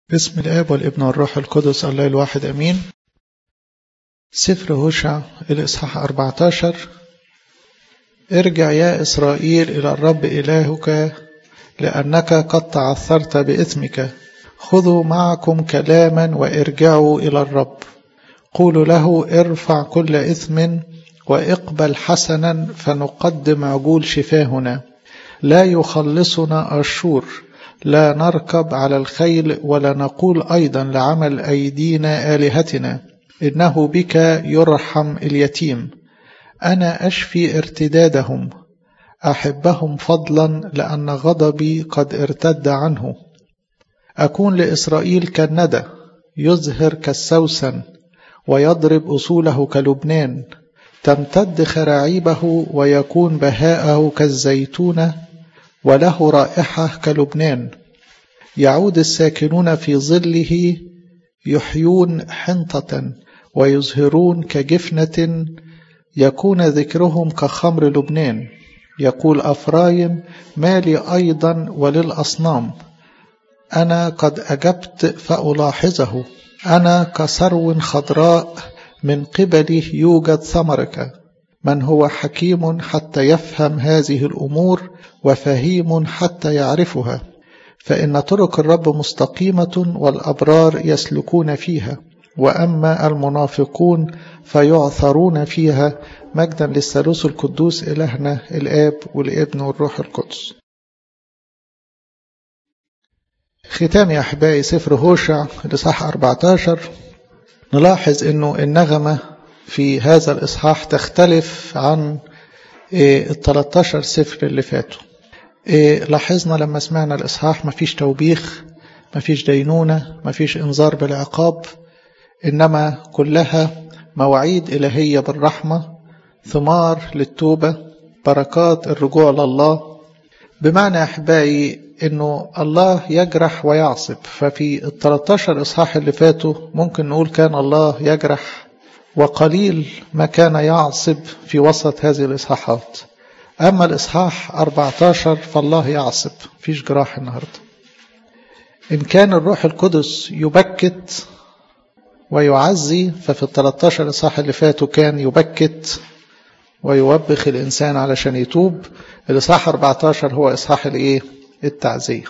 بسم الآب والابن والروح القدس الله الواحد أمين سفر هوشع الإصحاح 14 ارجع يا إسرائيل إلى الرب إلهك لأنك قد تعثرت بإثمك خذوا معكم كلاما وارجعوا إلى الرب قولوا له ارفع كل إثم واقبل حسنا فنقدم عجول شفاهنا لا يخلصنا أشور لا نركب على الخيل ولا نقول أيضا لعمل أيدينا آلهتنا إنه بك يرحم اليتيم أنا أشفي ارتدادهم أحبهم فضلا لأن غضبي قد ارتد عنه أكون لإسرائيل كالندى يزهر كالسوسن ويضرب أصوله كلبنان تمتد خراعيبه ويكون بهاءه كالزيتونة وله رائحة كلبنان يعود الساكنون في ظله يحيون حنطة ويزهرون كجفنة يكون ذكرهم كخمر لبنان يقول أفرايم مالي أيضا وللأصنام أنا قد أجبت فألاحظه أنا كثرو خضراء من قبله يوجد ثمرك من هو حكيم حتى يفهم هذه الأمور وفهيم حتى يعرفها فإن طرق الرب مستقيمة والأبرار يسلكون فيها وأما المنافقون فيعثرون فيها مجدا للثالوث القدوس إلهنا الآب والابن والروح القدس ختام يا أحبائي سفر هوشع الإصحاح 14 نلاحظ أنه النغمة في هذا الإصحاح تختلف عن ال 13 سفر اللي فاتوا لاحظنا لما سمعنا الإصحاح مفيش توبيخ مفيش دينونة مفيش إنذار بالعقاب إنما كلها مواعيد إلهية بالرحمة ثمار للتوبة بركات الرجوع لله بمعنى أحبائي أنه الله يجرح ويعصب ففي ال 13 إصحاح اللي فاتوا ممكن نقول كان الله يجرح وقليل ما كان يعصب في وسط هذه الإصحاحات أما الإصحاح 14 فالله يعصب فيش جراح النهاردة إن كان الروح القدس يبكت ويعزي ففي ال 13 إصحاح اللي فاتوا كان يبكت ويوبخ الإنسان علشان يتوب الإصحاح 14 هو إصحاح الإيه؟ التعزية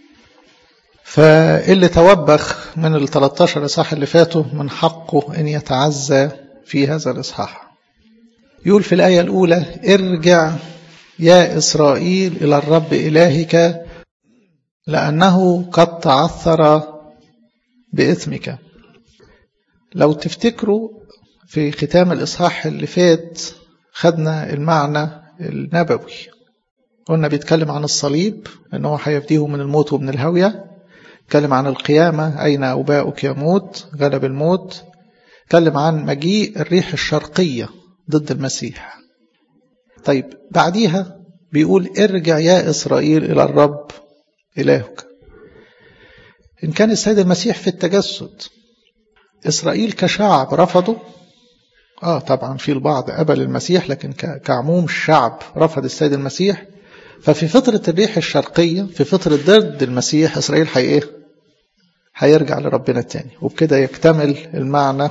فاللي توبخ من ال 13 إصحاح اللي فاتوا من حقه أن يتعزى في هذا الإصحاح يقول في الآية الأولى ارجع يا إسرائيل إلى الرب إلهك لأنه قد تعثر بإثمك لو تفتكروا في ختام الإصحاح اللي فات خدنا المعنى النبوي قلنا بيتكلم عن الصليب أنه هيفديه من الموت ومن الهوية اتكلم عن القيامة أين أوباؤك يموت غلب الموت اتكلم عن مجيء الريح الشرقية ضد المسيح طيب بعديها بيقول ارجع يا إسرائيل إلى الرب إلهك إن كان السيد المسيح في التجسد إسرائيل كشعب رفضوا آه طبعا في البعض قبل المسيح لكن كعموم الشعب رفض السيد المسيح ففي فترة الريح الشرقية في فترة ضد المسيح إسرائيل حي إيه؟ هيرجع لربنا تاني وبكده يكتمل المعنى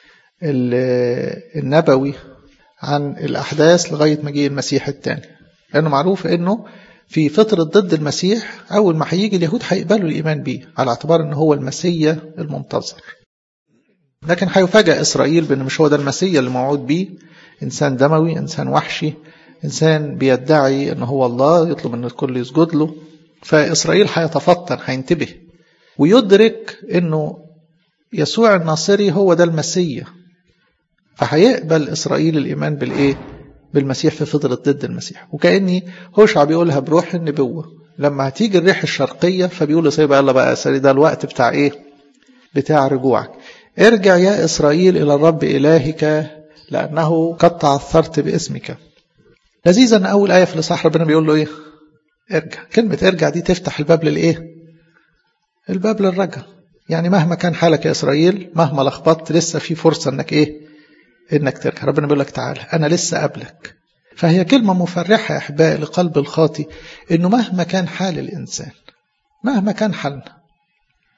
النبوي عن الأحداث لغاية مجيء المسيح الثاني لأنه معروف أنه في فترة ضد المسيح أول ما هيجي اليهود هيقبلوا الإيمان به على اعتبار أنه هو المسيا المنتظر لكن هيفاجأ إسرائيل بأن مش هو ده المسيا اللي موعود به إنسان دموي إنسان وحشي إنسان بيدعي أنه هو الله يطلب أن الكل يسجد له فإسرائيل هيتفطن هينتبه ويدرك أنه يسوع الناصري هو ده المسيا فهيقبل إسرائيل الإيمان بالإيه؟ بالمسيح في فترة ضد المسيح وكأني هوشع بيقولها بروح النبوة لما هتيجي الريح الشرقية فبيقول سيبقى يلا بقى سري ده الوقت بتاع إيه؟ بتاع رجوعك ارجع يا إسرائيل إلى الرب إلهك لأنه قد تعثرت باسمك لذيذ أن أول آية في الإصحاح ربنا بيقول له إيه؟ ارجع كلمة ارجع دي تفتح الباب للإيه؟ الباب للرجع يعني مهما كان حالك يا إسرائيل مهما لخبطت لسه في فرصة أنك إيه؟ انك ترجع ربنا بيقول لك تعالى انا لسه قبلك فهي كلمه مفرحه يا احبائي لقلب الخاطي انه مهما كان حال الانسان مهما كان حالنا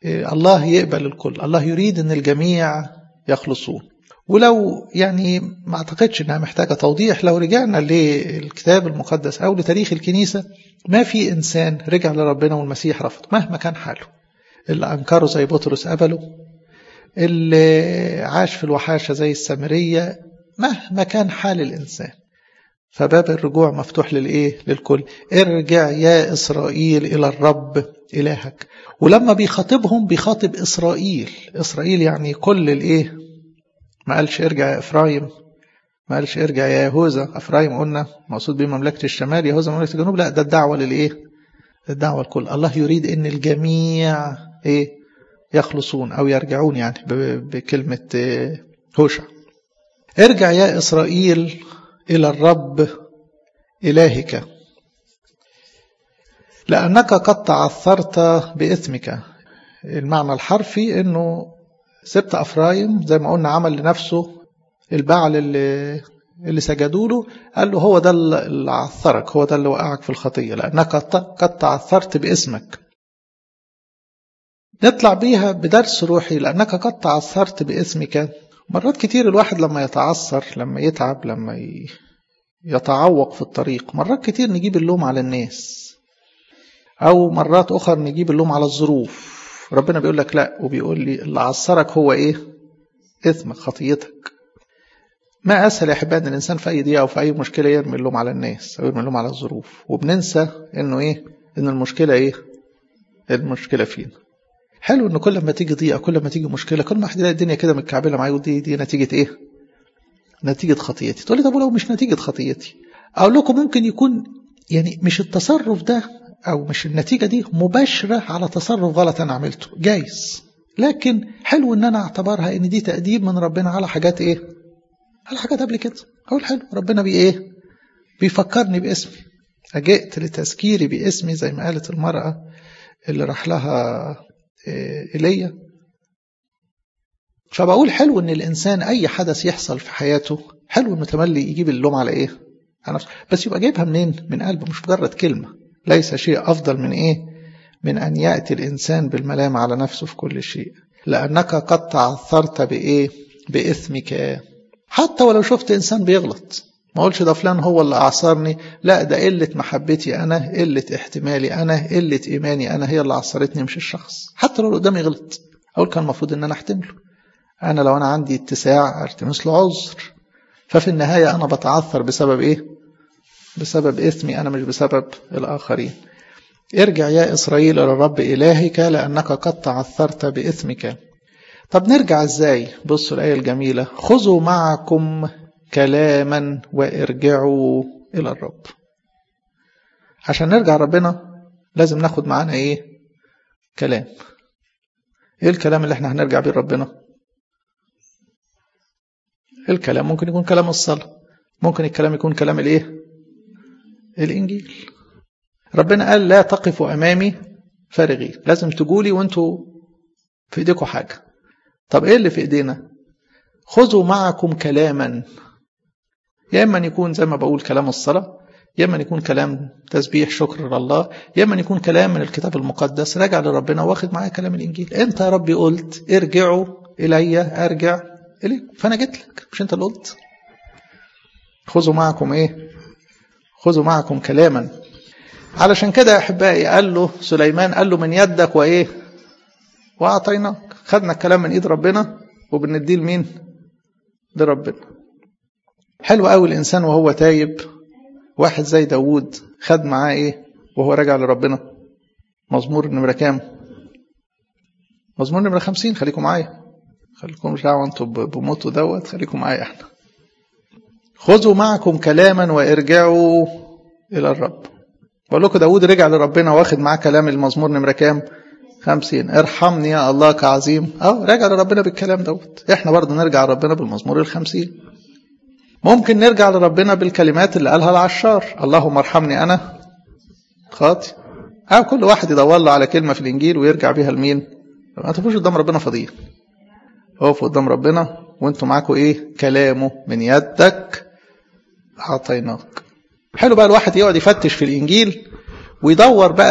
الله يقبل الكل الله يريد ان الجميع يخلصون ولو يعني ما اعتقدش انها محتاجة توضيح لو رجعنا للكتاب المقدس او لتاريخ الكنيسة ما في انسان رجع لربنا والمسيح رفض مهما كان حاله اللي انكره زي بطرس قبله اللي عاش في الوحاشة زي السامرية مهما كان حال الانسان فباب الرجوع مفتوح للايه للكل ارجع يا اسرائيل الى الرب الهك ولما بيخاطبهم بيخاطب اسرائيل اسرائيل يعني كل الايه ما قالش ارجع يا افرايم ما قالش ارجع يا يهوذا افرايم قلنا مقصود بيه مملكه الشمال يهوذا مملكه الجنوب لا ده الدعوه للايه الدعوه الكل الله يريد ان الجميع ايه يخلصون او يرجعون يعني بكلمه هوشع ارجع يا اسرائيل الى الرب الهك لانك قد تعثرت باثمك المعنى الحرفي انه سبت افرايم زي ما قلنا عمل لنفسه البعل اللي اللي سجدوا له قال له هو ده اللي عثرك هو ده اللي وقعك في الخطيه لانك قد تعثرت باسمك نطلع بيها بدرس روحي لانك قد تعثرت باسمك مرات كتير الواحد لما يتعثر لما يتعب لما يتعوق في الطريق مرات كتير نجيب اللوم على الناس او مرات اخرى نجيب اللوم على الظروف ربنا بيقول لك لا وبيقول لي اللي عصرك هو ايه اثمك خطيتك ما اسهل يا احبائي ان الانسان في اي دقيقه او في اي مشكله يرمي اللوم على الناس او يرمي اللوم على الظروف وبننسى انه ايه ان المشكله ايه المشكله فينا حلو ان كل ما تيجي ضيقه كل ما تيجي مشكله كل ما واحد يلاقي الدنيا كده متكعبله معاه ودي دي نتيجه ايه نتيجه خطيتي تقول لي طب ولو مش نتيجه خطيتي اقول لكم ممكن يكون يعني مش التصرف ده او مش النتيجه دي مباشره على تصرف غلط انا عملته جايز لكن حلو ان انا اعتبرها ان دي تاديب من ربنا على حاجات ايه على حاجات قبل كده اقول حلو ربنا بي ايه بيفكرني باسمي اجئت لتذكيري باسمي زي ما قالت المراه اللي راح لها ايليا فبقول حلو ان الانسان اي حدث يحصل في حياته حلو انه تملي يجيب اللوم على ايه على نفسه بس يبقى جايبها منين من قلبه مش مجرد كلمه ليس شيء افضل من ايه من ان ياتي الانسان بالملام على نفسه في كل شيء لانك قد تعثرت بايه باثمك حتى ولو شفت انسان بيغلط ما اقولش ده فلان هو اللي اعصرني لا ده قله محبتي انا قله احتمالي انا قله ايماني انا هي اللي عصرتني مش الشخص حتى لو اللي قدامي غلط اقول كان المفروض ان انا احتمله انا لو انا عندي اتساع التمس له عذر ففي النهايه انا بتعثر بسبب ايه بسبب اثمي انا مش بسبب الاخرين ارجع يا اسرائيل الى الرب الهك لانك قد تعثرت باثمك طب نرجع ازاي بصوا الايه الجميله خذوا معكم كلاما وارجعوا الى الرب عشان نرجع ربنا لازم ناخد معانا ايه كلام ايه الكلام اللي احنا هنرجع بيه ربنا الكلام ممكن يكون كلام الصلاة ممكن الكلام يكون كلام الايه الانجيل ربنا قال لا تقفوا امامي فارغين لازم تقولي وانتوا في ايديكم حاجة طب ايه اللي في ايدينا خذوا معكم كلاما يا اما يكون زي ما بقول كلام الصلاه يا اما يكون كلام تسبيح شكر لله يا اما يكون كلام من الكتاب المقدس راجع لربنا واخد معايا كلام الانجيل انت يا ربي قلت ارجعوا الي ارجع اليك فانا جيت لك مش انت اللي قلت خذوا معكم ايه خذوا معكم كلاما علشان كده يا احبائي قال له سليمان قال له من يدك وايه واعطيناك خدنا الكلام من ايد ربنا وبنديه لمين لربنا حلو قوي الانسان وهو تايب واحد زي داوود خد معاه ايه وهو راجع لربنا مزمور نمرة كام مزمور نمرة خمسين خليكم معايا خليكم مش دعوة انتوا بموتوا دوت خليكم معايا احنا خذوا معكم كلاما وارجعوا الى الرب بقول لكم داوود رجع لربنا واخد معاه كلام المزمور نمرة كام خمسين ارحمني يا الله كعظيم اه راجع لربنا بالكلام دوت احنا برضه نرجع لربنا بالمزمور الخمسين ممكن نرجع لربنا بالكلمات اللي قالها العشار اللهم ارحمني انا خاطي اه كل واحد يدور له على كلمه في الانجيل ويرجع بيها لمين ما تقفوش قدام ربنا فاضيين اقفوا قدام ربنا وانتوا معاكم ايه كلامه من يدك اعطيناك حلو بقى الواحد يقعد يفتش في الانجيل ويدور بقى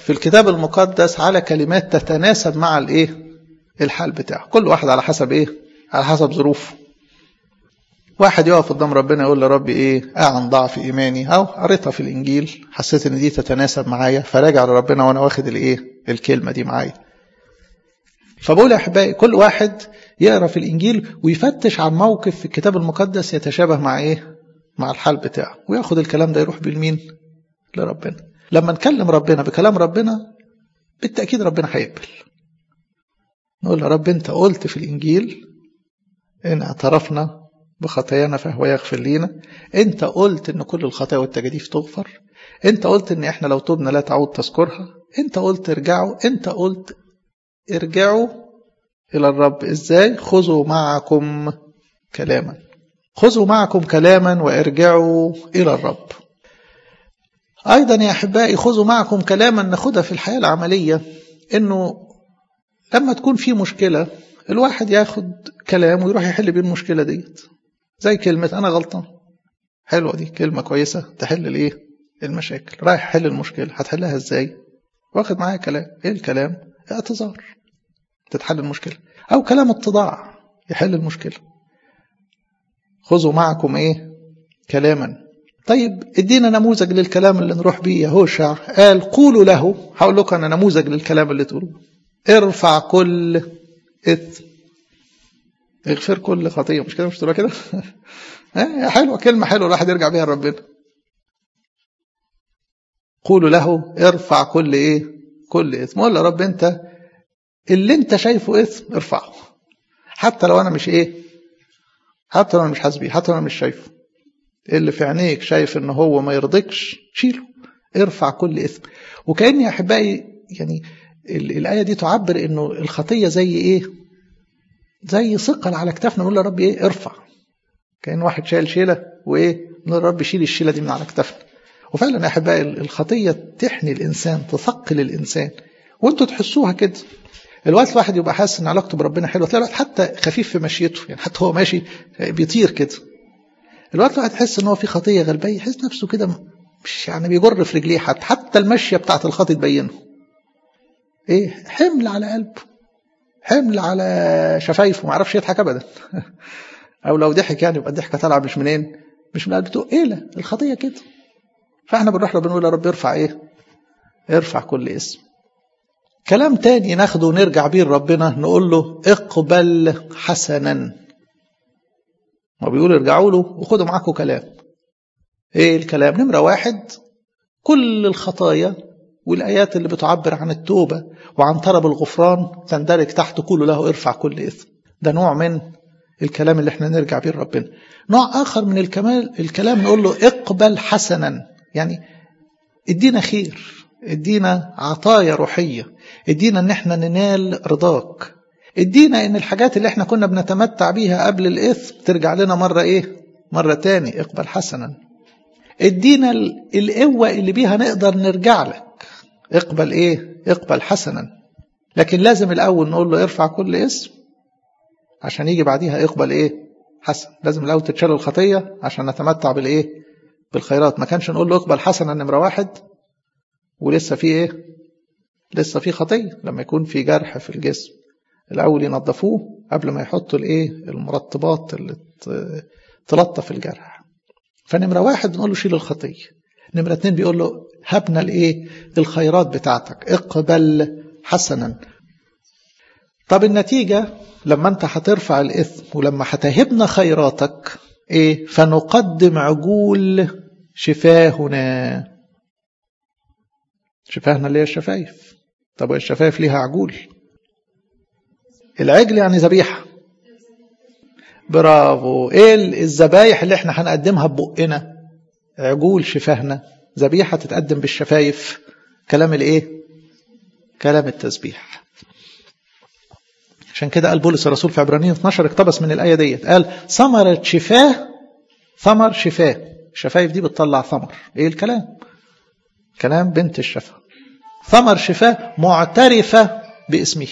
في الكتاب المقدس على كلمات تتناسب مع الايه الحال بتاعه كل واحد على حسب ايه على حسب ظروفه واحد يقف قدام ربنا يقول لرب ايه اعن ضعف ايماني او قريتها في الانجيل حسيت ان دي تتناسب معايا فراجع لربنا وانا واخد الايه الكلمه دي معايا فبقول يا احبائي كل واحد يقرا في الانجيل ويفتش عن موقف في الكتاب المقدس يتشابه مع ايه مع الحال بتاعه وياخد الكلام ده يروح بالمين لربنا لما نكلم ربنا بكلام ربنا بالتاكيد ربنا هيقبل نقول يا رب انت قلت في الانجيل ان اعترفنا بخطايانا فهو يغفر لينا انت قلت ان كل الخطايا والتجاديف تغفر انت قلت ان احنا لو تبنا لا تعود تذكرها انت قلت ارجعوا انت قلت ارجعوا الى الرب ازاي خذوا معكم كلاما خذوا معكم كلاما وارجعوا الى الرب ايضا يا احبائي خذوا معكم كلاما ناخدها في الحياه العمليه انه لما تكون في مشكله الواحد ياخد كلام ويروح يحل بيه المشكله ديت زي كلمة أنا غلطان حلوة دي كلمة كويسة تحل الإيه المشاكل رايح حل المشكلة هتحلها إزاي واخد معايا كلام إيه الكلام اعتذار تتحل المشكلة أو كلام اتضاع يحل المشكلة خذوا معكم إيه كلاما طيب ادينا نموذج للكلام اللي نروح بيه يهوشع قال قولوا له هقول لكم انا نموذج للكلام اللي تقولوه ارفع كل اثم اغفر كل خطيه مش كده مش تبقى كده حلوه كلمه حلوه الواحد يرجع بيها لربنا قولوا له ارفع كل ايه كل اثم قول يا رب انت اللي انت شايفه اثم ارفعه حتى لو انا مش ايه حتى لو انا مش حاسس بيه حتى لو انا مش شايفه اللي في عينيك شايف ان هو ما يرضيكش شيله ارفع كل اثم وكاني يا احبائي يعني الايه دي تعبر انه الخطيه زي ايه زي ثقل على كتافنا نقول يا رب ايه ارفع كان واحد شايل شيله وايه نقول يا رب شيل الشيله دي من على كتافنا وفعلا يا احبائي الخطيه تحني الانسان تثقل الانسان وانتوا تحسوها كده الوقت الواحد يبقى حاسس ان علاقته بربنا حلوه تلاقي الواحد حتى خفيف في مشيته يعني حتى هو ماشي بيطير كده الوقت الواحد يحس ان هو في خطيه غلبيه يحس نفسه كده مش يعني بيجر في رجليه حتى حتى المشيه بتاعت الخاطي تبينه ايه حمل على قلبه حمل على شفايفه ما عرفش يضحك ابدا او لو ضحك يعني يبقى الضحكه طالعه مش منين مش من قلبته ايه لا الخطيه كده فاحنا بنروح ربنا نقول يا رب ارفع ايه ارفع كل اسم كلام تاني ناخده ونرجع بيه لربنا نقول له اقبل حسنا ما بيقول ارجعوا له وخدوا معاكم كلام ايه الكلام نمرة واحد كل الخطايا والآيات اللي بتعبر عن التوبة وعن طلب الغفران تندرج تحت كل له ارفع كل إثم ده نوع من الكلام اللي احنا نرجع بيه لربنا نوع آخر من الكمال الكلام نقول له اقبل حسنا يعني ادينا خير ادينا عطايا روحية ادينا ان احنا ننال رضاك ادينا ان الحاجات اللي احنا كنا بنتمتع بيها قبل الاثم ترجع لنا مرة ايه مرة تاني اقبل حسنا ادينا القوة اللي بيها نقدر نرجع لك اقبل ايه اقبل حسنا لكن لازم الاول نقول له ارفع كل اسم عشان يجي بعديها اقبل ايه حسن لازم الاول تتشال الخطية عشان نتمتع بالايه بالخيرات ما كانش نقول له اقبل حسنا نمرة واحد ولسه في ايه لسه في خطية لما يكون في جرح في الجسم الأول ينظفوه قبل ما يحطوا الايه المرطبات اللي تلطف الجرح فنمرة واحد نقول له شيل الخطية نمرة اتنين بيقول له هبنا الايه الخيرات بتاعتك اقبل حسنا طب النتيجة لما انت هترفع الإثم ولما هتهبنا خيراتك ايه فنقدم عجول شفاهنا شفاهنا اللي هي الشفايف طب الشفايف ليها عجول العجل يعني ذبيحة برافو ايه الذبايح اللي احنا هنقدمها ببقنا عجول شفاهنا ذبيحة تتقدم بالشفايف كلام الايه كلام التسبيح عشان كده قال بولس الرسول في عبرانيين 12 اقتبس من الآية ديت قال ثمرة شفاه ثمر شفاه الشفايف دي بتطلع ثمر ايه الكلام كلام بنت الشفا ثمر شفاه معترفة باسمه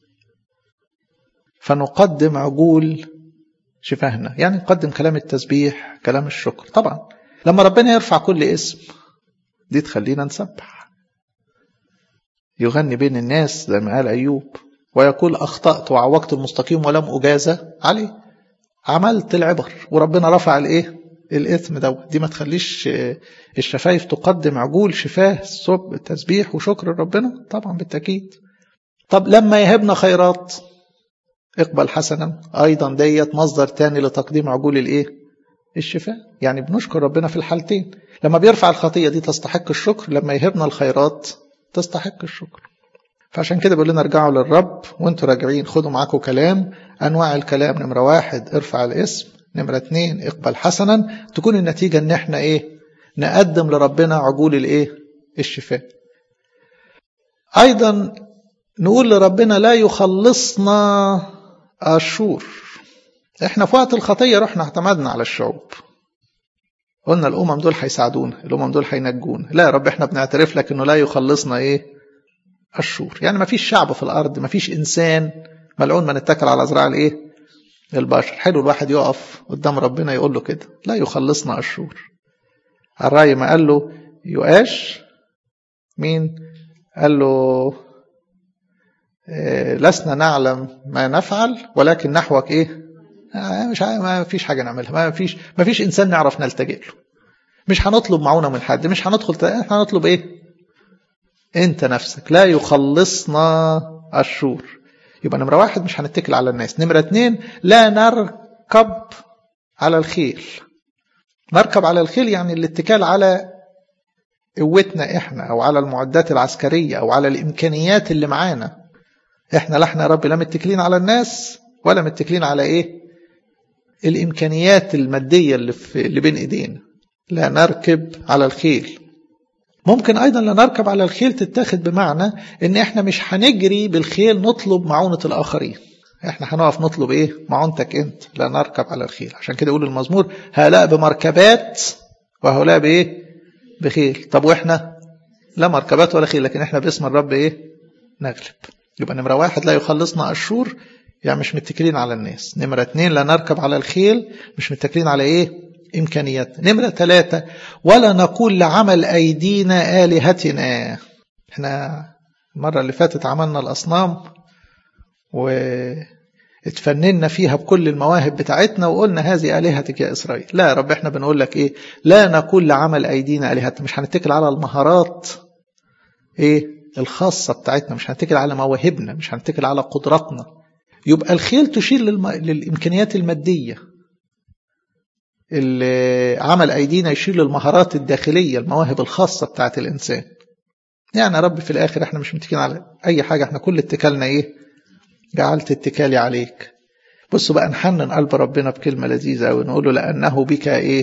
فنقدم عجول شفاهنا يعني نقدم كلام التسبيح كلام الشكر طبعا لما ربنا يرفع كل اسم دي تخلينا نسبح يغني بين الناس زي ما قال أيوب ويقول أخطأت وعوجت المستقيم ولم أجازى عليه عملت العبر وربنا رفع الايه الاثم دوت دي ما تخليش الشفايف تقدم عجول شفاه الصب تسبيح وشكر لربنا طبعا بالتاكيد طب لما يهبنا خيرات اقبل حسنا ايضا ديت مصدر تاني لتقديم عجول الايه الشفاء يعني بنشكر ربنا في الحالتين لما بيرفع الخطيه دي تستحق الشكر لما يهبنا الخيرات تستحق الشكر فعشان كده بيقول لنا ارجعوا للرب وانتوا راجعين خدوا معاكم كلام انواع الكلام نمره واحد ارفع الاسم نمره اتنين اقبل حسنا تكون النتيجه ان احنا ايه نقدم لربنا عجول الايه الشفاء ايضا نقول لربنا لا يخلصنا الشور احنا في وقت الخطيه رحنا اعتمدنا على الشعوب قلنا الامم دول هيساعدونا الامم دول هينجونا لا يا رب احنا بنعترف لك انه لا يخلصنا ايه الشور يعني ما فيش شعب في الارض ما فيش انسان ملعون من اتكل على ذراع الايه البشر حلو الواحد يقف قدام ربنا يقول له كده لا يخلصنا الشور الرأي ما قال له يؤاش مين قال له إيه لسنا نعلم ما نفعل ولكن نحوك ايه آه مش ما فيش حاجه نعملها ما فيش ما فيش انسان نعرف نلتجئ له مش هنطلب معونه من حد مش هندخل احنا هنطلب ايه انت نفسك لا يخلصنا الشور يبقى نمرة واحد مش هنتكل على الناس نمرة اتنين لا نركب على الخيل نركب على الخيل يعني الاتكال على قوتنا احنا او على المعدات العسكرية او على الامكانيات اللي معانا احنا لا احنا يا رب لا متكلين على الناس ولا متكلين على ايه الامكانيات المادية اللي, في اللي بين ايدينا لا نركب على الخيل ممكن ايضا لا نركب على الخيل تتاخد بمعنى ان احنا مش هنجري بالخيل نطلب معونة الاخرين احنا هنقف نطلب ايه معونتك انت لا نركب على الخيل عشان كده يقول المزمور هؤلاء بمركبات وهؤلاء بايه بخيل طب واحنا لا مركبات ولا خيل لكن احنا باسم الرب ايه نغلب يبقى نمرة واحد لا يخلصنا الشور يعني مش متكلين على الناس نمرة اتنين لا نركب على الخيل مش متكلين على ايه إمكانيات نمرة ثلاثة ولا نقول لعمل أيدينا آلهتنا احنا المرة اللي فاتت عملنا الأصنام واتفننا فيها بكل المواهب بتاعتنا وقلنا هذه آلهتك يا إسرائيل لا يا رب احنا بنقول لك ايه لا نقول لعمل أيدينا آلهتنا مش هنتكل على المهارات ايه الخاصة بتاعتنا مش هنتكل على مواهبنا مش هنتكل على قدراتنا يبقى الخيل تشير للم... للإمكانيات المادية اللي عمل أيدينا يشير للمهارات الداخلية المواهب الخاصة بتاعت الإنسان يعني يا رب في الآخر احنا مش متكين على أي حاجة احنا كل اتكالنا ايه جعلت اتكالي عليك بصوا بقى نحنن قلب ربنا بكلمة لذيذة أوي نقول له لأنه بك ايه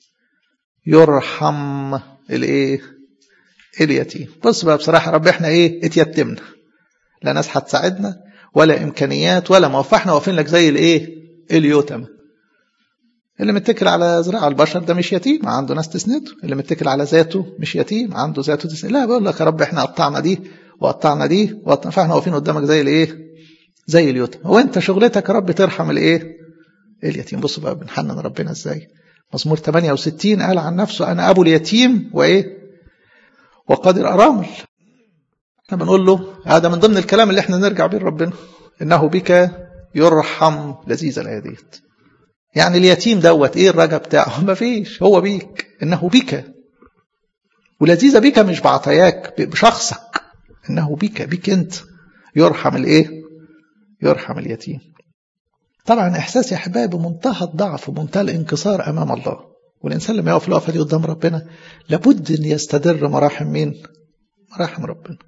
يرحم الايه اليتيم بص بقى بصراحة رب احنا ايه اتيتمنا لا ناس هتساعدنا ولا امكانيات ولا ما احنا واقفين لك زي الايه اليتامى اللي متكل على زراعة البشر ده مش يتيم عنده ناس تسنده اللي متكل على ذاته مش يتيم عنده ذاته تسنده لا بقول لك يا رب احنا قطعنا دي وقطعنا دي وقطعنا فاحنا واقفين قدامك زي الايه زي اليتم وانت شغلتك يا رب ترحم الايه اليتيم بصوا بقى بنحنن ربنا ازاي مزمور 68 قال عن نفسه انا ابو اليتيم وايه وقادر ارامل احنا بنقول له هذا من ضمن الكلام اللي احنا نرجع بيه لربنا انه بك يرحم لذيذه الايه ديت يعني اليتيم دوت ايه الرجا بتاعه ما فيش هو بيك انه بك ولذيذة بك مش بعطاياك بشخصك انه بك بك انت يرحم الايه يرحم اليتيم طبعا احساس يا احبائي بمنتهى الضعف ومنتهى الانكسار امام الله والانسان لما يقف الوقفه دي قدام ربنا لابد ان يستدر مراحم مين مراحم ربنا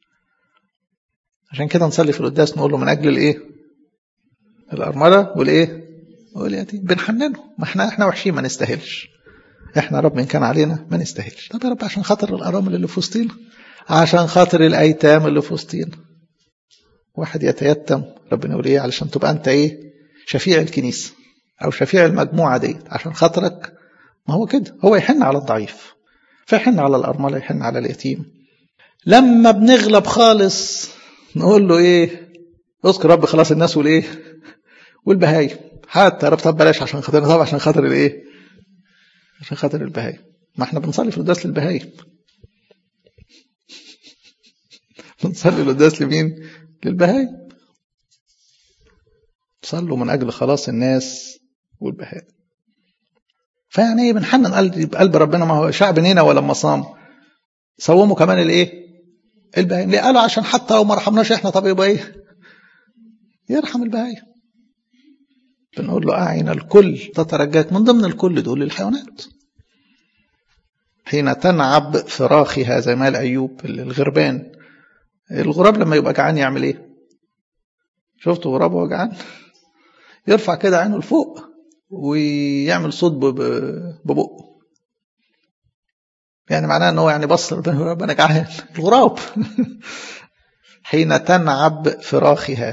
عشان كده نصلي في القداس نقول له من اجل الايه الارمله والايه واليتيم بنحننه ما احنا احنا وحشين ما نستاهلش احنا رب ان كان علينا ما نستاهلش طب يا رب عشان خاطر الارامل اللي في وسطينا عشان خاطر الايتام اللي في وسطينا واحد يتيتم ربنا يقول ايه علشان تبقى انت ايه شفيع الكنيسه او شفيع المجموعه دي عشان خاطرك ما هو كده هو يحن على الضعيف فيحن على الارمله يحن على اليتيم لما بنغلب خالص نقول له ايه اذكر رب خلاص الناس والايه والبهايم حتى يا رب طب بلاش عشان خاطرنا طب عشان خاطر الايه عشان خاطر البهايم ما احنا بنصلي في القداس للبهايم بنصلي القداس لمين للبهايم صلوا من أجل خلاص الناس والبهاء فيعني ايه بنحنن قلب قلب ربنا ما هو شعب نينا ولما صام صوموا كمان الايه البهايم ليه قالوا عشان حتى لو ما رحمناش احنا طب يبقى ايه يرحم البهايم بنقول له أعين الكل تترجاك من ضمن الكل دول الحيوانات حين تنعب فراخها زي ما قال أيوب الغربان الغراب لما يبقى جعان يعمل ايه شفتوا غراب وهو جعان يرفع كده عينه لفوق ويعمل صوت ببقه يعني معناه ان هو يعني بص ربنا ربنا جعان الغراب حين تنعب فراخها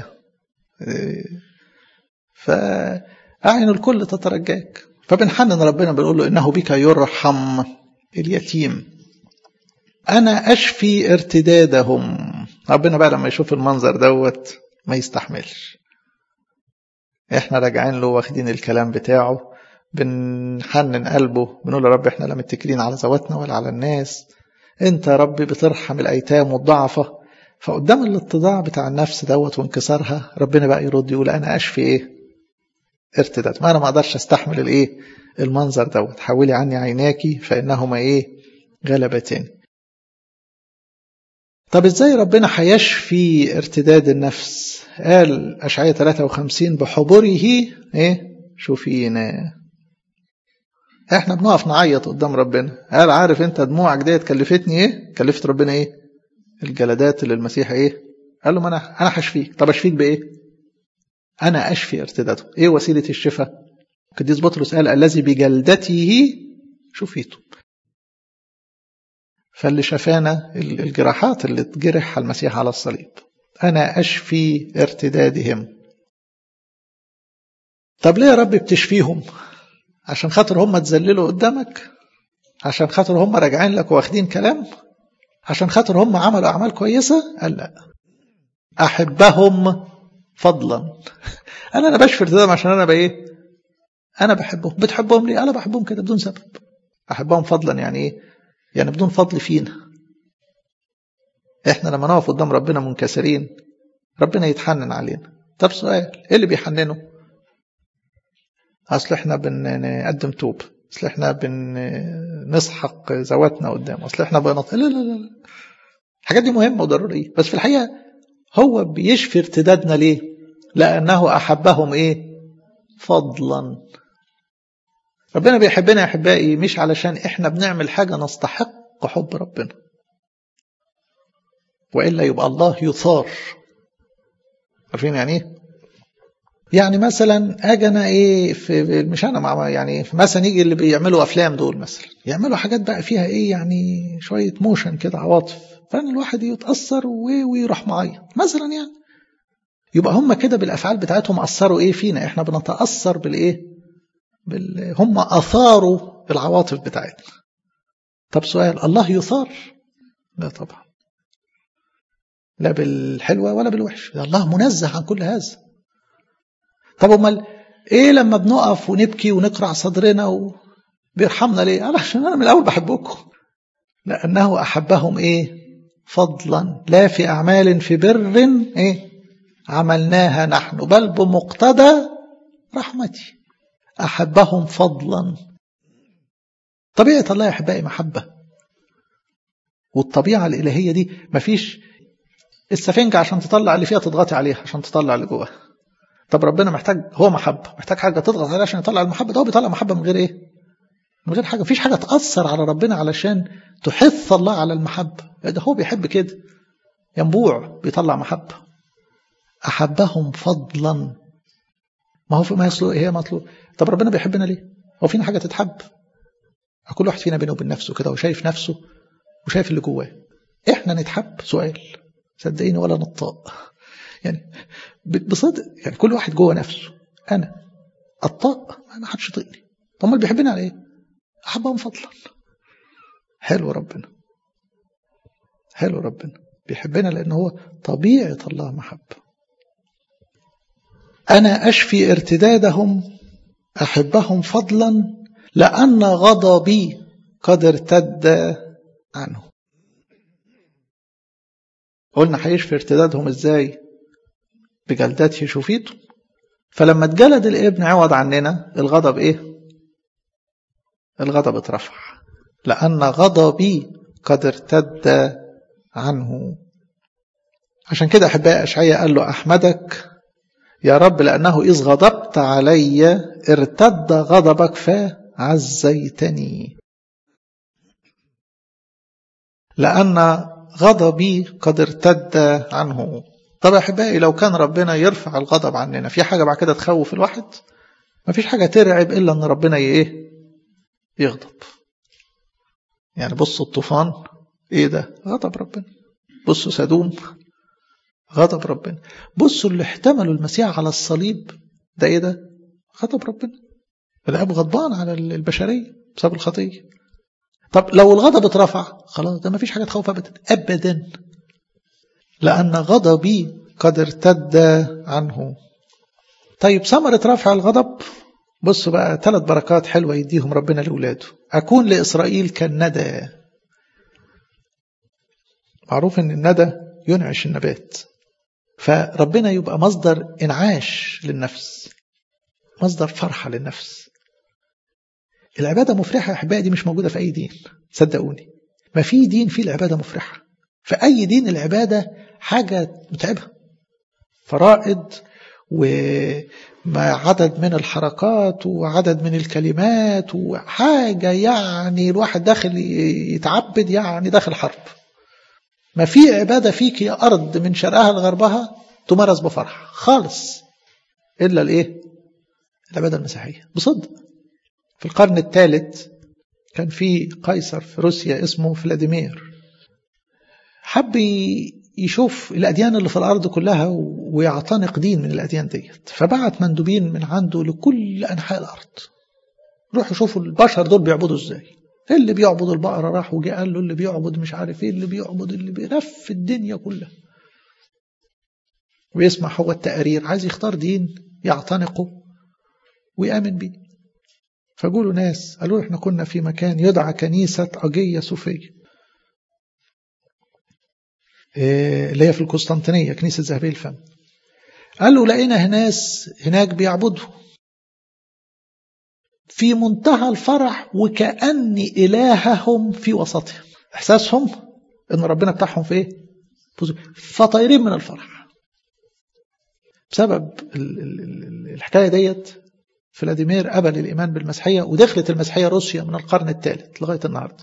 فأعين الكل تترجاك فبنحنن ربنا بنقول له إنه بك يرحم اليتيم أنا أشفي ارتدادهم ربنا بقى لما يشوف المنظر دوت ما يستحملش احنا راجعين له واخدين الكلام بتاعه بنحنن قلبه بنقول يا رب احنا لا متكلين على ذواتنا ولا على الناس انت يا رب بترحم الايتام والضعفة فقدام الاتضاع بتاع النفس دوت وانكسارها ربنا بقى يرد يقول انا اشفي ايه ارتداد ما انا ما اقدرش استحمل الايه المنظر دوت حولي عني عيناكي فانهما ايه غلبتين طب ازاي ربنا هيشفي ارتداد النفس قال اشعياء 53 بحبره ايه شوفينا احنا بنقف نعيط قدام ربنا قال عارف انت دموعك ديت كلفتني ايه كلفت ربنا ايه الجلدات اللي المسيح ايه قال له ما انا انا هشفيك طب اشفيك بايه انا اشفي ارتداده ايه وسيله الشفاء قديس بطرس قال الذي بجلدته شفيته فاللي شفانا الجراحات اللي تجرح المسيح على الصليب أنا أشفي ارتدادهم طب ليه يا رب بتشفيهم عشان خاطر هم تذللوا قدامك عشان خاطر هم راجعين لك واخدين كلام عشان خاطر هم عملوا أعمال كويسة قال لا أحبهم فضلا أنا أنا بشفي ارتدادهم عشان أنا بإيه أنا بحبهم بتحبهم ليه أنا بحبهم كده بدون سبب أحبهم فضلا يعني إيه يعني بدون فضل فينا احنا لما نقف قدام ربنا منكسرين ربنا يتحنن علينا طب سؤال ايه اللي بيحننه اصل احنا بنقدم توب اصل احنا بنسحق ذواتنا قدام اصل احنا بنط لا لا لا الحاجات دي مهمه وضروريه بس في الحقيقه هو بيشفي ارتدادنا ليه لانه احبهم ايه فضلا ربنا بيحبنا يا احبائي مش علشان احنا بنعمل حاجه نستحق حب ربنا والا يبقى الله يثار عارفين يعني ايه يعني مثلا اجي انا ايه في مش انا مع يعني مثلا يجي اللي بيعملوا افلام دول مثلا يعملوا حاجات بقى فيها ايه يعني شويه موشن كده عواطف فان الواحد يتاثر ويروح معيط مثلا يعني يبقى هم كده بالافعال بتاعتهم اثروا ايه فينا احنا بنتاثر بالايه بال... هم اثاروا العواطف بتاعتنا طب سؤال الله يثار لا طبعا لا بالحلوة ولا بالوحش الله منزه عن كل هذا طب امال ايه لما بنقف ونبكي ونقرع صدرنا وبيرحمنا ليه قال عشان انا من الاول بحبكم لانه احبهم ايه فضلا لا في اعمال في بر ايه عملناها نحن بل بمقتضى رحمتي احبهم فضلا طبيعه الله يا احبائي محبه والطبيعه الالهيه دي مفيش السفنجة عشان تطلع اللي فيها تضغطي عليها عشان تطلع اللي جواها طب ربنا محتاج هو محبة محتاج حاجة تضغط عليها عشان يطلع المحبة ده هو بيطلع محبة من غير ايه من غير حاجة مفيش حاجة تأثر على ربنا علشان تحث الله على المحبة ده هو بيحب كده ينبوع بيطلع محبة أحبهم فضلا ما هو في ما يصلو هي مطلوب طب ربنا بيحبنا ليه هو فينا حاجة تتحب كل واحد فينا بينه وبين نفسه كده وشايف نفسه وشايف اللي جواه احنا نتحب سؤال صدقيني ولا نطاق يعني بصدق يعني كل واحد جوه نفسه انا الطاق ما حدش يطيقني طب اللي بيحبني على ايه احبهم فضلا حلو ربنا حلو ربنا بيحبنا لان هو طبيعه الله محبه انا اشفي ارتدادهم احبهم فضلا لان غضبي قد ارتد عنه قلنا هيشفي ارتدادهم ازاي بجلدته شوفيته فلما اتجلد الابن عوض عننا الغضب ايه الغضب اترفع لأن غضبي قد ارتد عنه عشان كده أحبائي أشعية قال له أحمدك يا رب لأنه إذ غضبت علي ارتد غضبك فعزيتني لأن غضبي قد ارتد عنه طب يا أحبائي لو كان ربنا يرفع الغضب عننا في حاجة بعد كده تخوف الواحد ما فيش حاجة ترعب إلا أن ربنا إيه يغضب يعني بصوا الطوفان إيه ده غضب ربنا بصوا سدوم غضب ربنا بصوا اللي احتملوا المسيح على الصليب ده ايه ده غضب ربنا الاب غضبان على البشريه بسبب الخطيه طب لو الغضب اترفع خلاص ده ما فيش حاجه تخوف ابدا ابدا لان غضبي قد ارتد عنه طيب ثمرة رفع الغضب بصوا بقى ثلاث بركات حلوة يديهم ربنا لأولاده أكون لإسرائيل كالندى معروف أن الندى ينعش النبات فربنا يبقى مصدر انعاش للنفس مصدر فرحة للنفس العبادة مفرحة يا أحبائي دي مش موجودة في أي دين صدقوني ما في دين فيه العبادة مفرحة في أي دين العبادة حاجة متعبة فرائض ومع عدد من الحركات وعدد من الكلمات وحاجة يعني الواحد داخل يتعبد يعني داخل حرب ما في عبادة فيك يا أرض من شرقها لغربها تمارس بفرح خالص إلا الإيه العبادة المسيحية بصدق في القرن الثالث كان في قيصر في روسيا اسمه فلاديمير حب يشوف الأديان اللي في الأرض كلها ويعتنق دين من الأديان ديت فبعت مندوبين من عنده لكل أنحاء الأرض روحوا شوفوا البشر دول بيعبدوا ازاي اللي بيعبد البقرة راح وجه قال له اللي بيعبد مش عارف ايه اللي بيعبد اللي بيلف الدنيا كلها ويسمع هو التقارير عايز يختار دين يعتنقه ويآمن بيه فقولوا ناس قالوا احنا كنا في مكان يدعى كنيسة أجية صوفية إيه اللي هي في القسطنطينية كنيسة ذهبي الفم قالوا لقينا ناس هناك بيعبدوا في منتهى الفرح وكأن إلههم في وسطهم إحساسهم إن ربنا بتاعهم في إيه؟ فطايرين من الفرح بسبب الحكاية ديت فلاديمير قبل الإيمان بالمسيحية ودخلت المسيحية روسيا من القرن الثالث لغاية النهاردة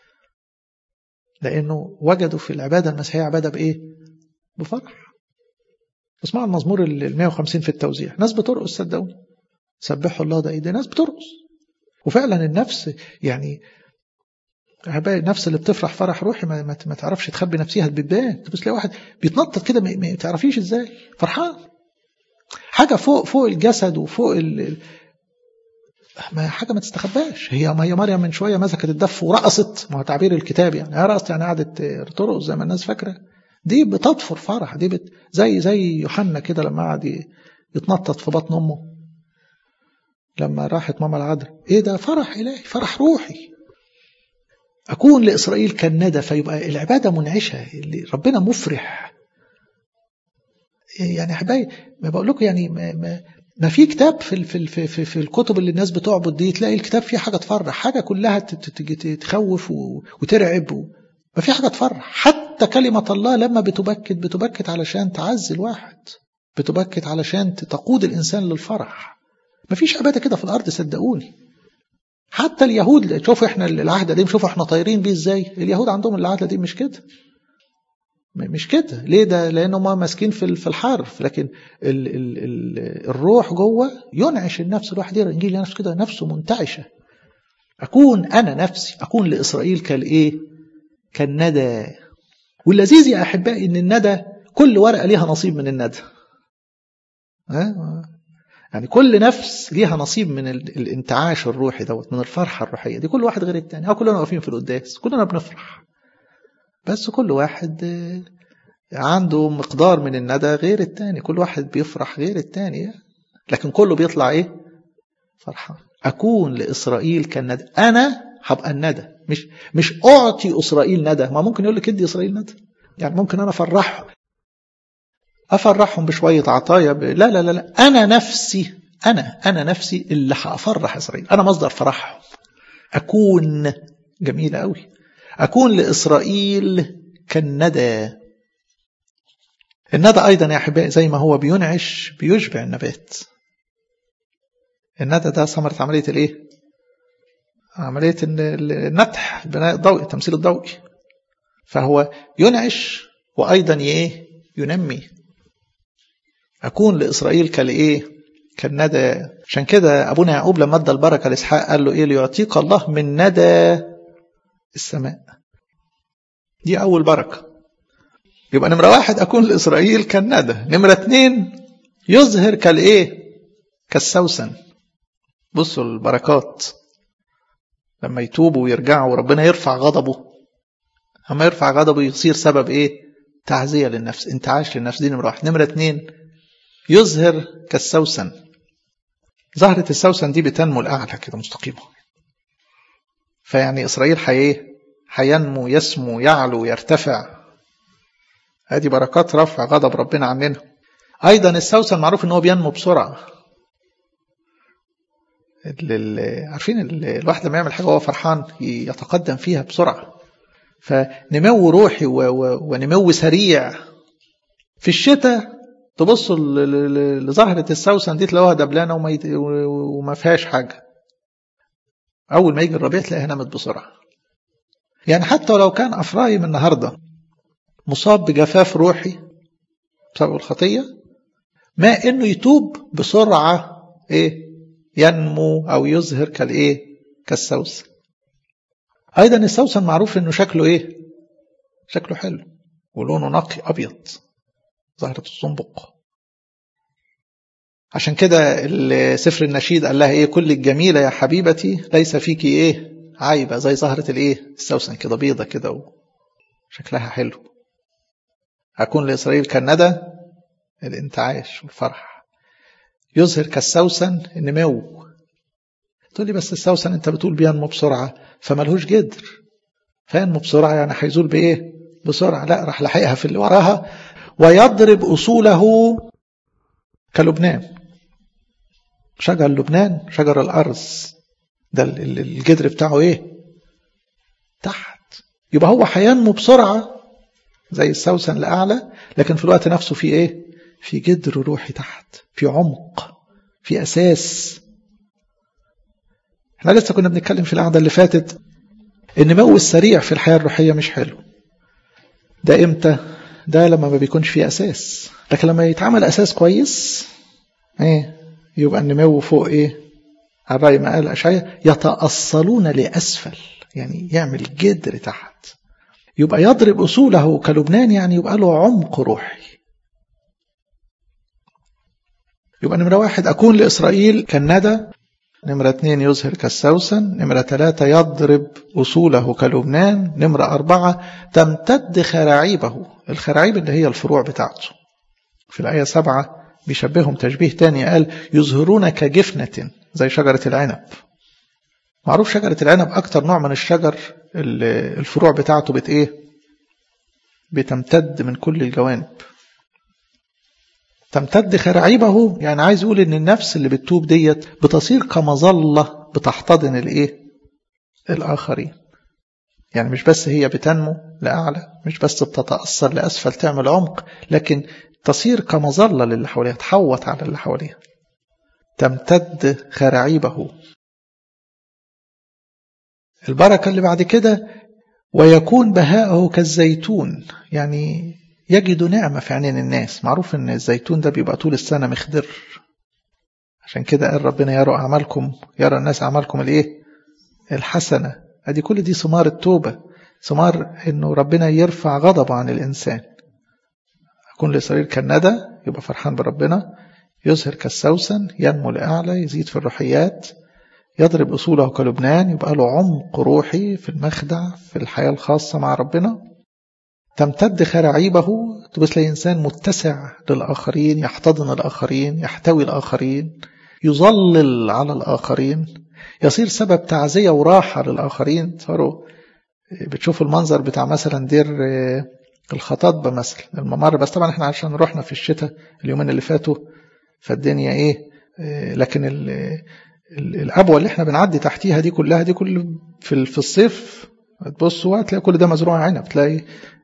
لأنه وجدوا في العبادة المسيحية عبادة بإيه؟ بفرح اسمعوا المزمور ال 150 في التوزيع ناس بترقص صدقوني سبحوا الله ده ايه ده ناس بترقص وفعلا النفس يعني النفس اللي بتفرح فرح روحي ما, ما, ما تعرفش تخبي نفسها بتبان تبص تلاقي واحد بيتنطط كده ما, ما تعرفيش ازاي فرحان حاجه فوق فوق الجسد وفوق ال ما حاجه ما تستخباش هي ما هي مريم من شويه مسكت الدف ورقصت ما هو تعبير الكتاب يعني هي رقصت يعني قعدت ترقص زي ما الناس فاكره دي بتطفر فرح دي بت زي زي يوحنا كده لما قعد يتنطط في بطن امه لما راحت ماما العذراء ايه ده فرح الهي فرح روحي اكون لاسرائيل كالندى فيبقى العباده منعشه اللي ربنا مفرح يعني احبائي ما بقول لكم يعني ما, ما, ما في كتاب في في في في, في الكتب اللي الناس بتعبد دي تلاقي الكتاب فيه حاجه تفرح حاجه كلها تخوف وترعب ما في حاجه تفرح حتى كلمه الله لما بتبكت بتبكت علشان تعزي الواحد بتبكت علشان تقود الانسان للفرح ما فيش عباده كده في الارض صدقوني حتى اليهود شوفوا احنا العهد القديم شوفوا احنا طايرين بيه ازاي اليهود عندهم العهد القديم مش كده مش كده ليه ده لان هم ماسكين في في الحرف لكن ال ال ال الروح جوه ينعش النفس الواحد يقرا انجيل نفسه كده نفسه منتعشه اكون انا نفسي اكون لاسرائيل كالايه كالندى واللذيذ يا احبائي ان الندى كل ورقه ليها نصيب من الندى ها يعني كل نفس ليها نصيب من الانتعاش الروحي دوت من الفرحة الروحية دي كل واحد غير التاني أو كلنا واقفين في القداس كلنا بنفرح بس كل واحد عنده مقدار من الندى غير التاني كل واحد بيفرح غير التاني لكن كله بيطلع ايه فرحان أكون لإسرائيل كالندى أنا هبقى الندى مش مش أعطي إسرائيل ندى ما ممكن يقول لك ادي إسرائيل ندى يعني ممكن أنا أفرحهم أفرحهم بشوية عطايا ب... لا لا لا لا أنا نفسي أنا أنا نفسي اللي هأفرح إسرائيل أنا مصدر فرحهم أكون جميلة أوي أكون لإسرائيل كالندى الندى أيضا يا أحبائي زي ما هو بينعش بيشبع النبات الندى ده ثمرة عملية الإيه؟ عملية النتح البناء الضوئي التمثيل الضوئي فهو ينعش وأيضا إيه؟ ينمي أكون لإسرائيل كالإيه؟ كالندى عشان كده أبونا يعقوب لما ادى البركة لإسحاق قال له إيه ليعطيك الله من ندى السماء دي أول بركة يبقى نمرة واحد أكون لإسرائيل كالندى نمرة اتنين يظهر كالإيه كالسوسن بصوا البركات لما يتوبوا ويرجعوا وربنا يرفع غضبه أما يرفع غضبه يصير سبب إيه تعزية للنفس انتعاش للنفس دي نمرة واحد نمرة اتنين يظهر كالسوسن زهرة السوسن دي بتنمو الأعلى كده مستقيمة فيعني إسرائيل حي هينمو يسمو يعلو يرتفع هذه بركات رفع غضب ربنا عننا أيضا السوسن معروف إن هو بينمو بسرعة عارفين الواحد لما يعمل حاجة وهو فرحان يتقدم فيها بسرعة فنمو روحي ونمو سريع في الشتاء تبصوا لزهرة السوسن دي تلاقوها دبلانة وما, يت... وما فيهاش حاجة أول ما يجي الربيع تلاقيها نمت بسرعة يعني حتى لو كان أفرايم النهاردة مصاب بجفاف روحي بسبب الخطية ما إنه يتوب بسرعة إيه ينمو أو يظهر كالإيه كالسوسن أيضا السوسن معروف إنه شكله إيه شكله حلو ولونه نقي أبيض زهرة الصنبق عشان كده سفر النشيد قال لها ايه كل الجميلة يا حبيبتي ليس فيكي ايه عايبة زي زهرة الايه السوسن كده بيضة كده شكلها حلو أكون لإسرائيل كالندى الانتعاش والفرح يظهر كالسوسن النمو تقول لي بس السوسن انت بتقول بينمو بسرعة فملهوش جدر فينمو بسرعة يعني هيزول بإيه بسرعة لا راح لحقها في اللي وراها ويضرب أصوله كلبنان شجر لبنان شجر الأرز ده الجدر بتاعه إيه تحت يبقى هو هينمو بسرعة زي السوسن الأعلى لكن في الوقت نفسه في إيه في جدر روحي تحت في عمق في أساس احنا لسه كنا بنتكلم في القعدة اللي فاتت النمو السريع في الحياة الروحية مش حلو ده امتى ده لما ما بيكونش فيه أساس لكن لما يتعمل أساس كويس ايه يبقى النمو فوق ايه على رأي ما قال أشعيا يتأصلون لأسفل يعني يعمل جدر تحت يبقى يضرب أصوله كلبنان يعني يبقى له عمق روحي يبقى نمرة واحد أكون لإسرائيل كالندى نمرة اثنين يظهر كالسوسن نمرة ثلاثة يضرب أصوله كلبنان نمرة أربعة تمتد خراعيبه الخراعيب اللي هي الفروع بتاعته في الآية سبعة بيشبههم تشبيه تاني قال يظهرون كجفنة زي شجرة العنب معروف شجرة العنب أكتر نوع من الشجر الفروع بتاعته بت إيه بتمتد من كل الجوانب تمتد خراعيبه يعني عايز يقول ان النفس اللي بتتوب ديت بتصير كمظلة بتحتضن الايه الاخرين يعني مش بس هي بتنمو لأعلى مش بس بتتأثر لأسفل تعمل عمق لكن تصير كمظلة للي حواليها تحوط على اللي حواليها تمتد خراعيبه البركة اللي بعد كده ويكون بهاءه كالزيتون يعني يجد نعمة في عينين الناس معروف ان الزيتون ده بيبقى طول السنة مخضر عشان كده قال ربنا يرى أعمالكم يرى الناس أعمالكم الايه الحسنة ادي كل دي ثمار التوبة ثمار انه ربنا يرفع غضبه عن الانسان أكون لإسرائيل كالندى يبقى فرحان بربنا يظهر كالسوسن ينمو لأعلى يزيد في الروحيات يضرب أصوله كلبنان يبقى له عمق روحي في المخدع في الحياة الخاصة مع ربنا تمتد خراعيبه تبص لي إنسان متسع للآخرين يحتضن الآخرين يحتوي الآخرين يظلل على الآخرين يصير سبب تعزية وراحة للآخرين صاروا بتشوفوا المنظر بتاع مثلا دير الخطاطبة مثلا الممر بس طبعا احنا عشان رحنا في الشتاء اليومين اللي فاتوا فالدنيا ايه لكن ال ال الابوه اللي احنا بنعدي تحتيها دي كلها دي كل في في الصيف تبصوا هتلاقي كل ده مزروع عنب تلاقي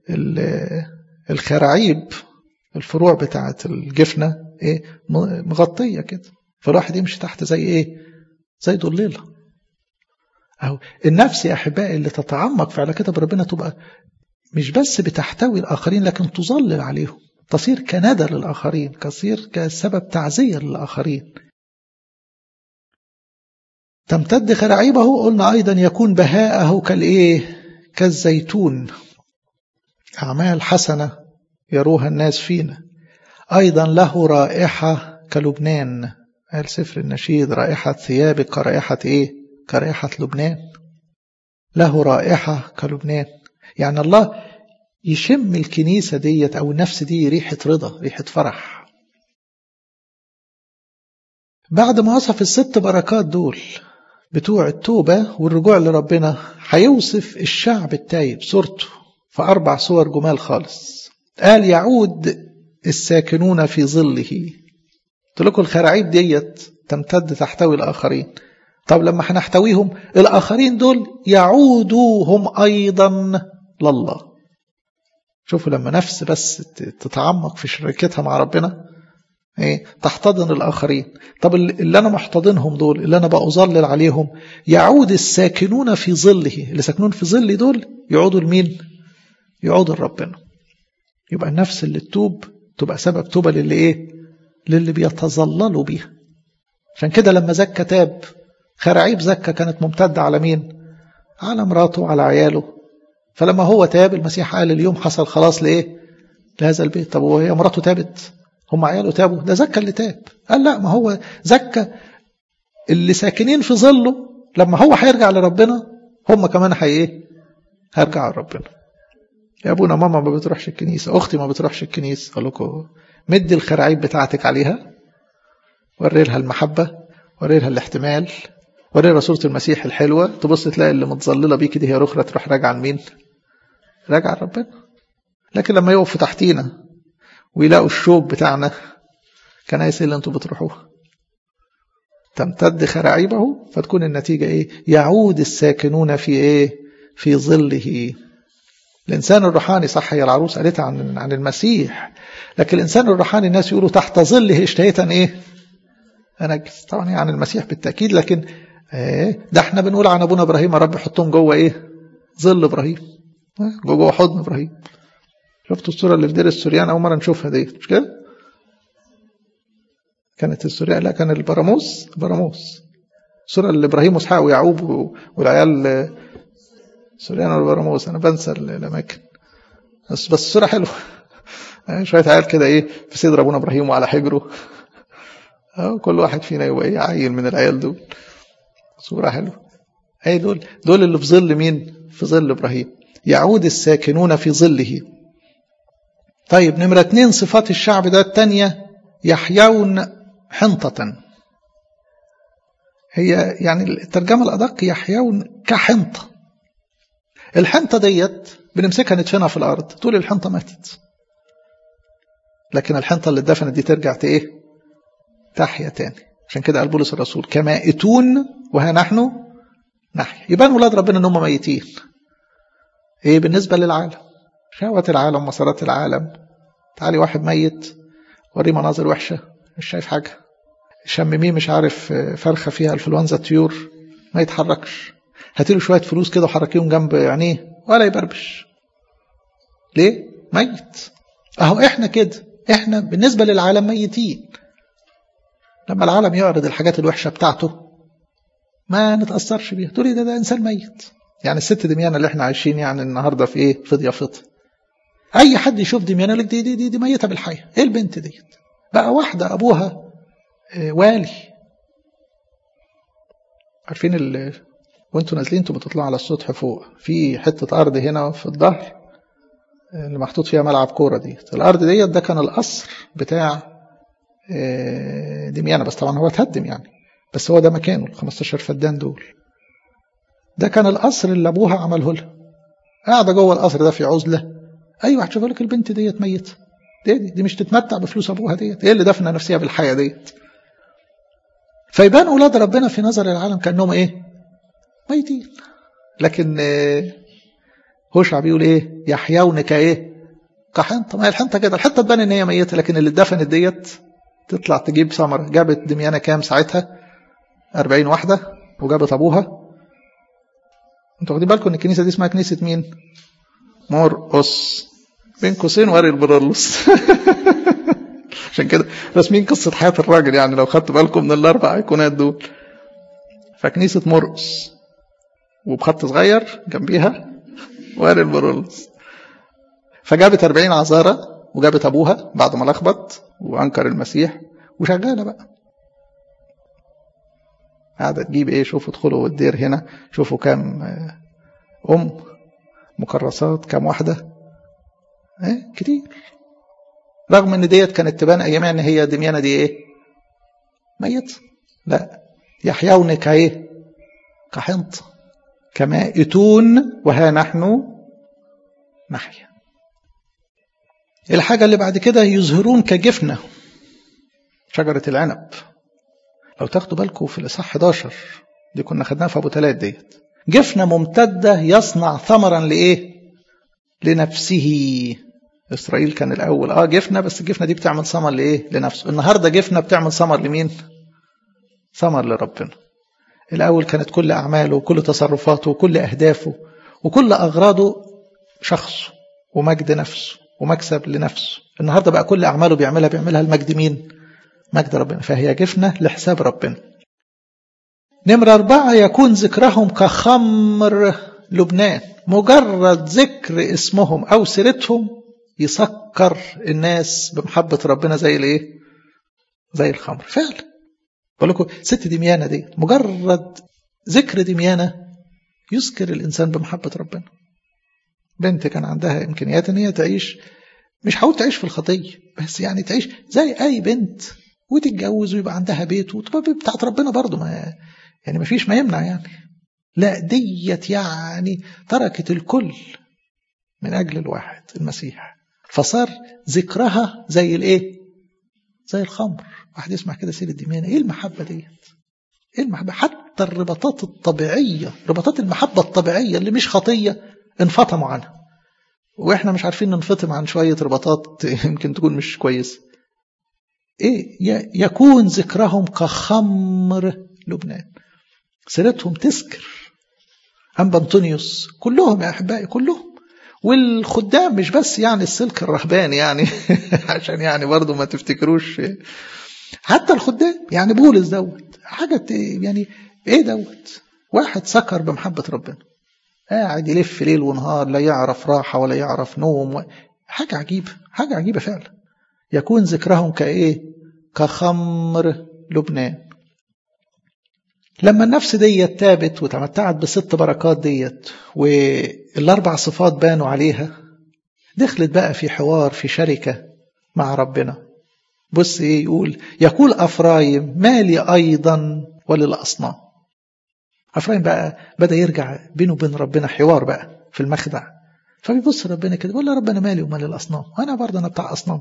الخراعيب الفروع بتاعه الجفنه ايه مغطيه كده فالواحد يمشي تحت زي ايه زي ضليله اهو النفس يا احبائي اللي تتعمق في علاقتها بربنا تبقى مش بس بتحتوي الاخرين لكن تظلل عليهم تصير كندى للاخرين تصير كسبب تعزيه للاخرين تمتد خراعيبه قلنا ايضا يكون بهاءه كالايه كالزيتون اعمال حسنه يروها الناس فينا ايضا له رائحه كلبنان قال سفر النشيد رائحه ثيابك كرائحه ايه كرائحه لبنان له رائحه كلبنان يعني الله يشم الكنيسة ديت أو النفس دي ريحة رضا ريحة فرح بعد ما وصف الست بركات دول بتوع التوبة والرجوع لربنا هيوصف الشعب التايب صورته في أربع صور جمال خالص قال يعود الساكنون في ظله قلت لكم الخراعيب ديت تمتد تحتوي الآخرين طب لما هنحتويهم الآخرين دول يعودوا هم أيضا لله شوفوا لما نفس بس تتعمق في شركتها مع ربنا ايه تحتضن الاخرين طب اللي انا محتضنهم دول اللي انا بأظلل عليهم يعود الساكنون في ظله اللي ساكنون في ظلي دول يعودوا لمين يعودوا لربنا يبقى النفس اللي تتوب تبقى سبب توبه للي ايه للي بيتظللوا بيها عشان كده لما زكى تاب خراعيب زكى كانت ممتده على مين على مراته وعلى عياله فلما هو تاب المسيح قال اليوم حصل خلاص لايه لهذا البيت طب وهي مراته تابت هم عياله تابوا ده زكى اللي تاب قال لا ما هو زكى اللي ساكنين في ظله لما هو هيرجع لربنا هم كمان هي ايه هيرجعوا لربنا يا ابونا ماما ما بتروحش الكنيسه اختي ما بتروحش الكنيسه اقول لكم مدي الخراعيب بتاعتك عليها وري لها المحبه وري لها الاحتمال وري لها صوره المسيح الحلوه تبص تلاقي اللي متظلله بيك دي هي رخره تروح راجعه لمين راجع ربنا لكن لما يقفوا تحتينا ويلاقوا الشوك بتاعنا كنايس اللي انتوا بتروحوها تمتد خراعيبه فتكون النتيجة ايه يعود الساكنون في ايه في ظله الإنسان الروحاني صح هي العروس قالتها عن عن المسيح لكن الإنسان الروحاني الناس يقولوا تحت ظله اشتهيتا ايه أنجس طبعا يعني المسيح بالتأكيد لكن ايه ده احنا بنقول عن أبونا إبراهيم يا رب حطهم جوه ايه ظل إبراهيم جوه حضن ابراهيم شفتوا الصوره اللي في دير السوريان اول مره نشوفها ديت مش كده كانت السوريان لا كان البراموس براموس الصوره اللي ابراهيم واسحاق ويعقوب والعيال سوريان والبراموس انا بنسى الاماكن بس بس الصوره حلوه شويه عيال كده ايه في صدر ابونا ابراهيم وعلى حجره أو كل واحد فينا يبقى ايه عيل من العيال دول صوره حلوه اي دول دول اللي في ظل مين في ظل ابراهيم يعود الساكنون في ظله طيب نمرة اتنين صفات الشعب ده التانية يحيون حنطة هي يعني الترجمة الأدق يحيون كحنطة الحنطة ديت بنمسكها ندفنها في الأرض طول الحنطة ماتت لكن الحنطة اللي اتدفنت دي ترجع ايه تحيا تاني عشان كده قال بولس الرسول كمائتون وها نحن نحيا يبان ولاد ربنا ان هم ميتين ايه بالنسبة للعالم شهوات العالم مسارات العالم تعالي واحد ميت وريه مناظر وحشة مش شايف حاجة شمميه مش عارف فرخة فيها انفلونزا طيور ما يتحركش هاتيله شوية فلوس كده وحركيهم جنب عينيه ولا يبربش ليه؟ ميت اهو احنا كده احنا بالنسبة للعالم ميتين لما العالم يعرض الحاجات الوحشة بتاعته ما نتأثرش بيها تقولي ده ده إنسان ميت يعني الست دميانة اللي احنا عايشين يعني النهاردة في ايه في ضيافتها اي حد يشوف دميانة لك دي, دي, دي, دي ميتة بالحياة ايه البنت ديت بقى واحدة ابوها اه والي عارفين ال وانتوا نازلين انتوا بتطلعوا على السطح فوق في حتة ارض هنا في الظهر اللي محطوط فيها ملعب كورة ديت الارض ديت ده كان القصر بتاع اه دميانة بس طبعا هو اتهدم يعني بس هو ده مكانه ال 15 فدان دول ده كان القصر اللي ابوها عمله لها قاعده جوه القصر ده في عزله ايوه هتشوف لك البنت ديت ميته دي, دي, دي مش تتمتع بفلوس ابوها ديت هي اللي دفنه نفسها بالحياه ديت فيبان اولاد ربنا في نظر العالم كانهم ايه ميتين لكن هوشع بيقول ايه يحيون كايه كحنطه ما هي الحنطه كده الحنطه تبان ان هي ميته لكن اللي اتدفنت ديت تطلع تجيب ثمره جابت دميانه كام ساعتها 40 واحده وجابت ابوها انتوا واخدين بالكم ان الكنيسه دي اسمها كنيسه مين مرقص بين قوسين واري البرولوس عشان كده رسمين قصه حياه الراجل يعني لو خدتوا بالكم من الاربع ايقونات دول فكنيسه مرقص وبخط صغير جنبيها واري البرولوس فجابت 40 عذاره وجابت ابوها بعد ما لخبط وانكر المسيح وشغاله بقى قاعده تجيب ايه شوفوا ادخلوا الدير هنا شوفوا كام ام مكرسات كام واحده ايه كتير رغم ان ديت كانت تبان ايامها ان هي دميانه دي ايه ميت لا يحيون كايه كحنط كمائتون وها نحن نحيا الحاجة اللي بعد كده يظهرون كجفنة شجرة العنب لو تاخدوا بالكم في الإصحاح 11 دي كنا خدناها في أبو تلات ديت جفنة ممتدة يصنع ثمرا لإيه؟ لنفسه إسرائيل كان الأول آه جفنة بس الجفنة دي بتعمل ثمر لإيه؟ لنفسه النهاردة جفنة بتعمل ثمر لمين؟ ثمر لربنا الأول كانت كل أعماله وكل تصرفاته وكل أهدافه وكل أغراضه شخصه ومجد نفسه ومكسب لنفسه النهارده بقى كل اعماله بيعملها بيعملها المجد مين مجد ربنا فهي جفنه لحساب ربنا نمرة أربعة يكون ذكرهم كخمر لبنان مجرد ذكر اسمهم أو سيرتهم يسكر الناس بمحبة ربنا زي الإيه؟ زي الخمر فعلا بقول لكم ست دميانة دي مجرد ذكر دميانة يسكر الإنسان بمحبة ربنا بنت كان عندها إمكانيات إن هي تعيش مش هقول تعيش في الخطية بس يعني تعيش زي أي بنت وتتجوز ويبقى عندها بيت وتبقى بتاعت ربنا برضه ما يعني ما فيش ما يمنع يعني لا ديت يعني تركت الكل من أجل الواحد المسيح فصار ذكرها زي الإيه؟ زي الخمر واحد يسمع كده سيرة دميان إيه المحبة ديت؟ إيه المحبة؟ حتى الرباطات الطبيعية رباطات المحبة الطبيعية اللي مش خطية انفطموا عنها واحنا مش عارفين ننفطم عن شوية رباطات يمكن تكون مش كويسة ايه يكون ذكرهم كخمر لبنان سيرتهم تسكر أنبا أنطونيوس كلهم يا أحبائي كلهم والخدام مش بس يعني السلك الرهباني يعني عشان يعني برضو ما تفتكروش حتى الخدام يعني بولس دوت حاجة يعني ايه دوت واحد سكر بمحبة ربنا قاعد يلف ليل ونهار لا يعرف راحة ولا يعرف نوم و... حاجة عجيبة حاجة عجيبة فعلا يكون ذكرهم كإيه كخمر لبنان لما النفس ديت تابت وتمتعت بالست بركات ديت والأربع صفات بانوا عليها دخلت بقى في حوار في شركة مع ربنا بص ايه يقول يقول أفرايم مالي أيضا وللأصنام أفرايم بقى بدأ يرجع بينه وبين ربنا حوار بقى في المخدع فبيبص ربنا كده بيقول له ربنا مالي ومال الأصنام وأنا برضه أنا بتاع أصنام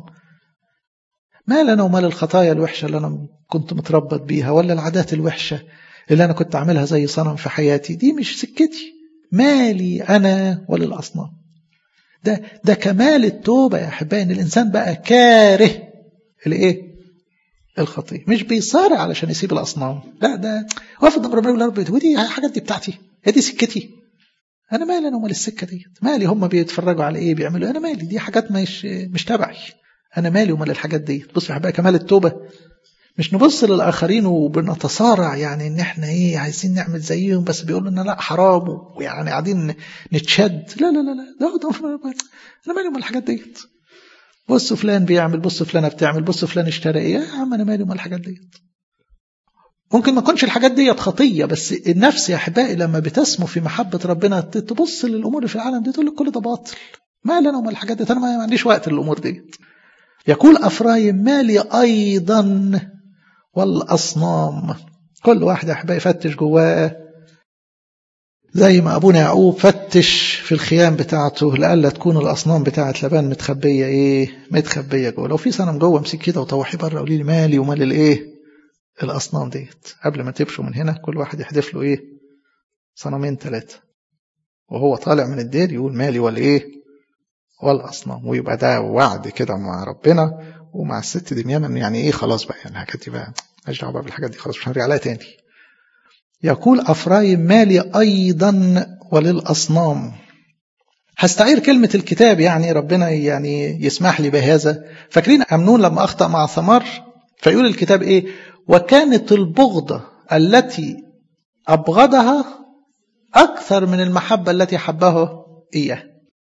مال أنا ومال الخطايا الوحشة اللي أنا كنت متربط بيها ولا العادات الوحشة اللي أنا كنت أعملها زي صنم في حياتي دي مش سكتي مالي أنا وللأصنام ده ده كمال التوبة يا أحبائي إن الإنسان بقى كاره الإيه؟ الخطية مش بيصارع علشان يسيب الأصنام لا ده واقف قدام ربنا يقول يا رب ودي الحاجات دي بتاعتي هي دي سكتي أنا مالي أنا ومال السكة ديت مالي هم بيتفرجوا على إيه بيعملوا أنا مالي دي حاجات مش مش تبعي أنا مالي ومال الحاجات ديت بص يا أحبائي كمال التوبة مش نبص للآخرين وبنتصارع يعني إن إحنا إيه عايزين نعمل زيهم بس بيقولوا لنا لا حرام ويعني قاعدين نتشد لا لا لا لا ده, ده أنا مالي ومال الحاجات ديت بص فلان بيعمل بص فلانة بتعمل بص فلان اشترى إيه يا عم أنا مالي ومال الحاجات ديت ممكن ما تكونش الحاجات ديت خطية بس النفس يا أحبائي لما بتسمو في محبة ربنا تبص للأمور اللي في العالم دي تقول لك كل ده باطل مالي أنا ومال الحاجات ديت أنا ما عنديش وقت للأمور ديت يقول أفرايم مالي أيضا والأصنام كل واحد يا أحبائي يفتش جواه زي ما أبونا يعقوب فتش في الخيام بتاعته لألا تكون الأصنام بتاعة لبان متخبية إيه متخبية جوه لو في صنم جوه امسك كده وطوحيه بره قولي لي مالي ومال الإيه الأصنام ديت قبل ما تمشوا من هنا كل واحد يحدف له إيه صنمين ثلاثة وهو طالع من الدير يقول مالي والإيه والأصنام ويبقى ده وعد كده مع ربنا ومع الست دميانا يعني إيه خلاص بقى يعني الحاجات دي بقى ماليش دعوة بالحاجات دي خلاص مش هنرجع عليها تاني يقول أفرايم مالي أيضا وللأصنام هستعير كلمة الكتاب يعني ربنا يعني يسمح لي بهذا فاكرين أمنون لما أخطأ مع ثمار فيقول الكتاب إيه وكانت البغضة التي أبغضها أكثر من المحبة التي حبه إياه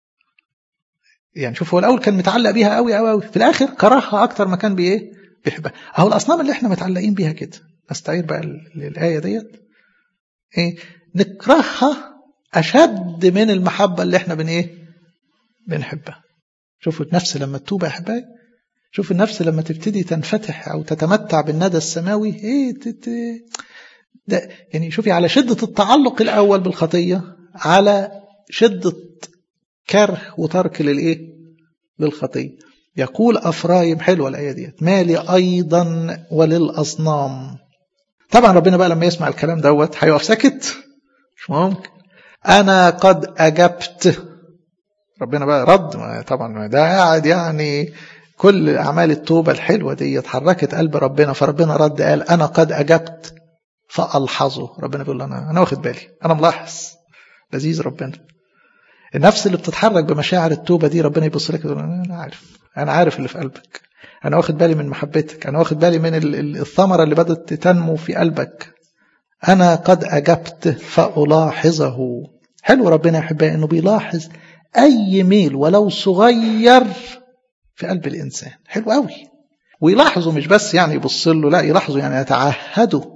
يعني شوف هو الأول كان متعلق بيها قوي قوي قوي في الآخر كرهها أكثر ما كان بإيه بيحبها أهو الأصنام اللي إحنا متعلقين بيها كده أستعير بقى الآية ديت إيه نكرهها أشد من المحبة اللي إحنا بن إيه بنحبها شوفوا النفس لما تتوب يا أحبائي شوف النفس لما تبتدي تنفتح أو تتمتع بالندى السماوي إيه تت... ده يعني شوفي على شدة التعلق الأول بالخطية على شدة كره وترك للإيه للخطية يقول أفرايم حلوة الآية ديت مالي أيضا وللأصنام طبعا ربنا بقى لما يسمع الكلام دوت هيقف ساكت مش ممكن أنا قد أجبت ربنا بقى رد طبعا ده قاعد يعني كل أعمال التوبة الحلوة دي حركت قلب ربنا فربنا رد قال أنا قد أجبت فألحظه ربنا بيقول أنا أنا واخد بالي أنا ملاحظ لذيذ ربنا النفس اللي بتتحرك بمشاعر التوبة دي ربنا يبص لك يقول أنا عارف أنا عارف اللي في قلبك أنا واخد بالي من محبتك أنا واخد بالي من الثمرة اللي بدأت تنمو في قلبك أنا قد أجبت فألاحظه حلو ربنا يحبها أنه بيلاحظ أي ميل ولو صغير في قلب الإنسان حلو قوي ويلاحظه مش بس يعني يبص له لا يلاحظه يعني يتعهده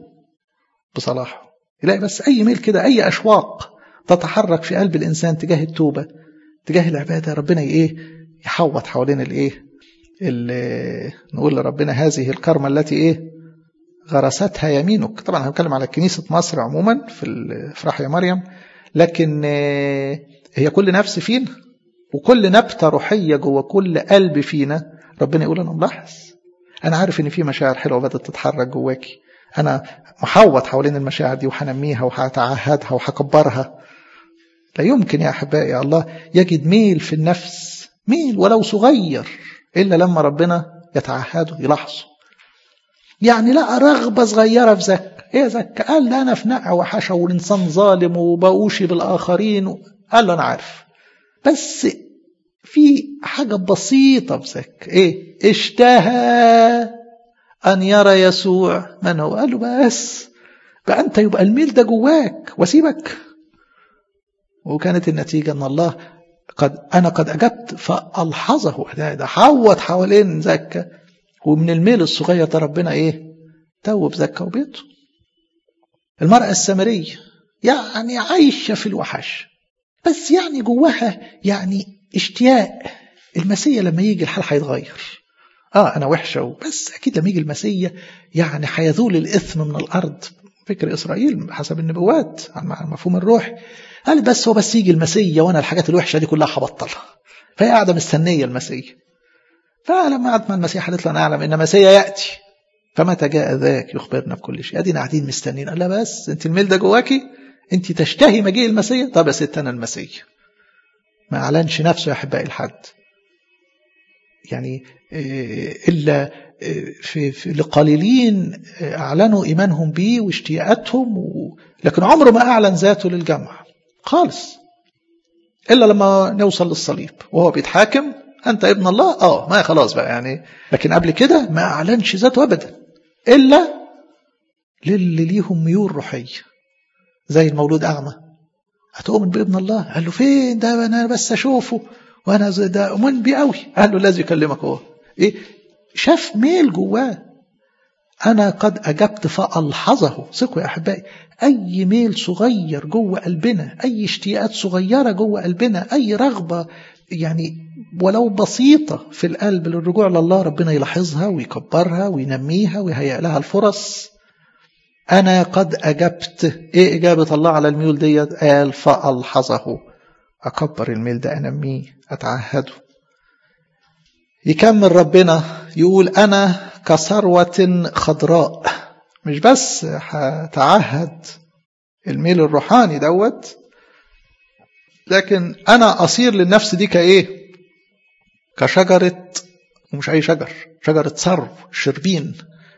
بصلاحه يلاقي بس أي ميل كده أي أشواق تتحرك في قلب الإنسان تجاه التوبة تجاه العبادة ربنا إيه يحوط حوالين الإيه اللي نقول لربنا هذه الكرمة التي إيه غرستها يمينك طبعا هنتكلم على كنيسة مصر عموما في الافراح يا مريم لكن هي كل نفس فينا وكل نبتة روحية جوه كل قلب فينا ربنا يقول أنا ملاحظ أنا عارف إن في مشاعر حلوة بدأت تتحرك جواكي أنا محوط حوالين المشاعر دي وهنميها وهتعهدها وهكبرها لا يمكن يا أحبائي الله يجد ميل في النفس ميل ولو صغير إلا لما ربنا يتعهده يلاحظه يعني لا رغبة صغيرة في زكا إيه زكا قال ده أنا في نقع وحشة والإنسان ظالم وبوشي بالآخرين قال له أنا عارف بس في حاجة بسيطة في زكا إيه اشتهى أن يرى يسوع من هو قال له بس بقى أنت يبقى الميل ده جواك واسيبك وكانت النتيجة أن الله قد أنا قد أجبت فألحظه ده, ده حوط حوالين زكا ومن الميل الصغير ده ربنا إيه توب زكا وبيته المرأة السامرية يعني عايشة في الوحش بس يعني جواها يعني اشتياق المسيا لما يجي الحال هيتغير اه انا وحشه بس اكيد لما يجي المسيا يعني هيذول الاثم من الارض فكر اسرائيل حسب النبوات عن مفهوم الروح قال بس هو بس يجي المسيا وانا الحاجات الوحشه دي كلها هبطلها فهي قاعده مستنيه المسيا فلما قعدت مع المسيح قالت له انا اعلم ان مسيا ياتي فمتى جاء ذاك يخبرنا بكل شيء ادينا قاعدين مستنيين قال لا بس انت الميل ده جواكي انت تشتهي مجيء المسيا طب يا ست انا المسيا ما اعلنش نفسه يا احبائي لحد يعني إلا في, في لقليلين أعلنوا إيمانهم به واشتياقاتهم و... لكن عمره ما أعلن ذاته للجمع خالص إلا لما نوصل للصليب وهو بيتحاكم أنت ابن الله آه ما خلاص بقى يعني لكن قبل كده ما أعلنش ذاته أبدا إلا للي ليهم ميول روحية زي المولود أعمى هتؤمن بابن الله قال له فين ده أنا بس أشوفه وانا ده اؤمن بيه قوي قال له الذي يكلمك هو ايه شاف ميل جواه انا قد اجبت فالحظه ثقوا يا احبائي اي ميل صغير جوه قلبنا اي اشتياقات صغيره جوه قلبنا اي رغبه يعني ولو بسيطه في القلب للرجوع لله ربنا يلاحظها ويكبرها وينميها ويهيئ لها الفرص أنا قد أجبت إيه إجابة الله على الميول ديت قال فألحظه أكبر الميل ده أنميه أتعهده يكمل ربنا يقول أنا كثروة خضراء مش بس هتعهد الميل الروحاني دوت لكن أنا أصير للنفس دي كإيه كشجرة ومش أي شجر شجرة ثرو شربين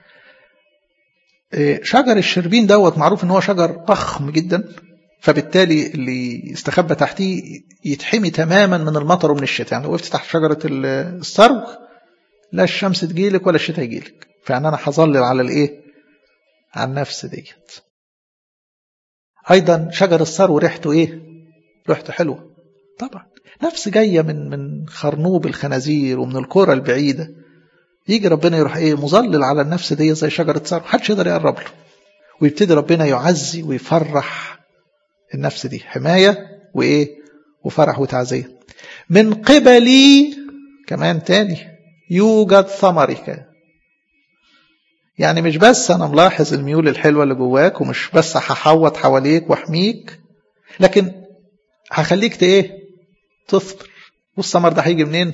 شجر الشربين دوت معروف ان هو شجر ضخم جدا فبالتالي اللي يستخبى تحتيه يتحمي تماما من المطر ومن الشتاء يعني لو وقفت تحت شجرة الثرو لا الشمس تجيلك ولا الشتاء يجيلك فيعني انا هظلل على الايه على النفس ديت ايضا شجر الثرو ريحته ايه ريحته حلوه طبعا نفس جايه من من خرنوب الخنازير ومن القرى البعيده يجي ربنا يروح ايه مظلل على النفس دي زي شجره ثرو محدش يقدر يقرب له ويبتدي ربنا يعزي ويفرح النفس دي حمايه وايه وفرح وتعزيه من قبلي كمان تاني يوجد ثمرك يعني مش بس انا ملاحظ الميول الحلوه اللي جواك ومش بس هحوط حواليك واحميك لكن هخليك ايه تثمر والثمر ده هيجي منين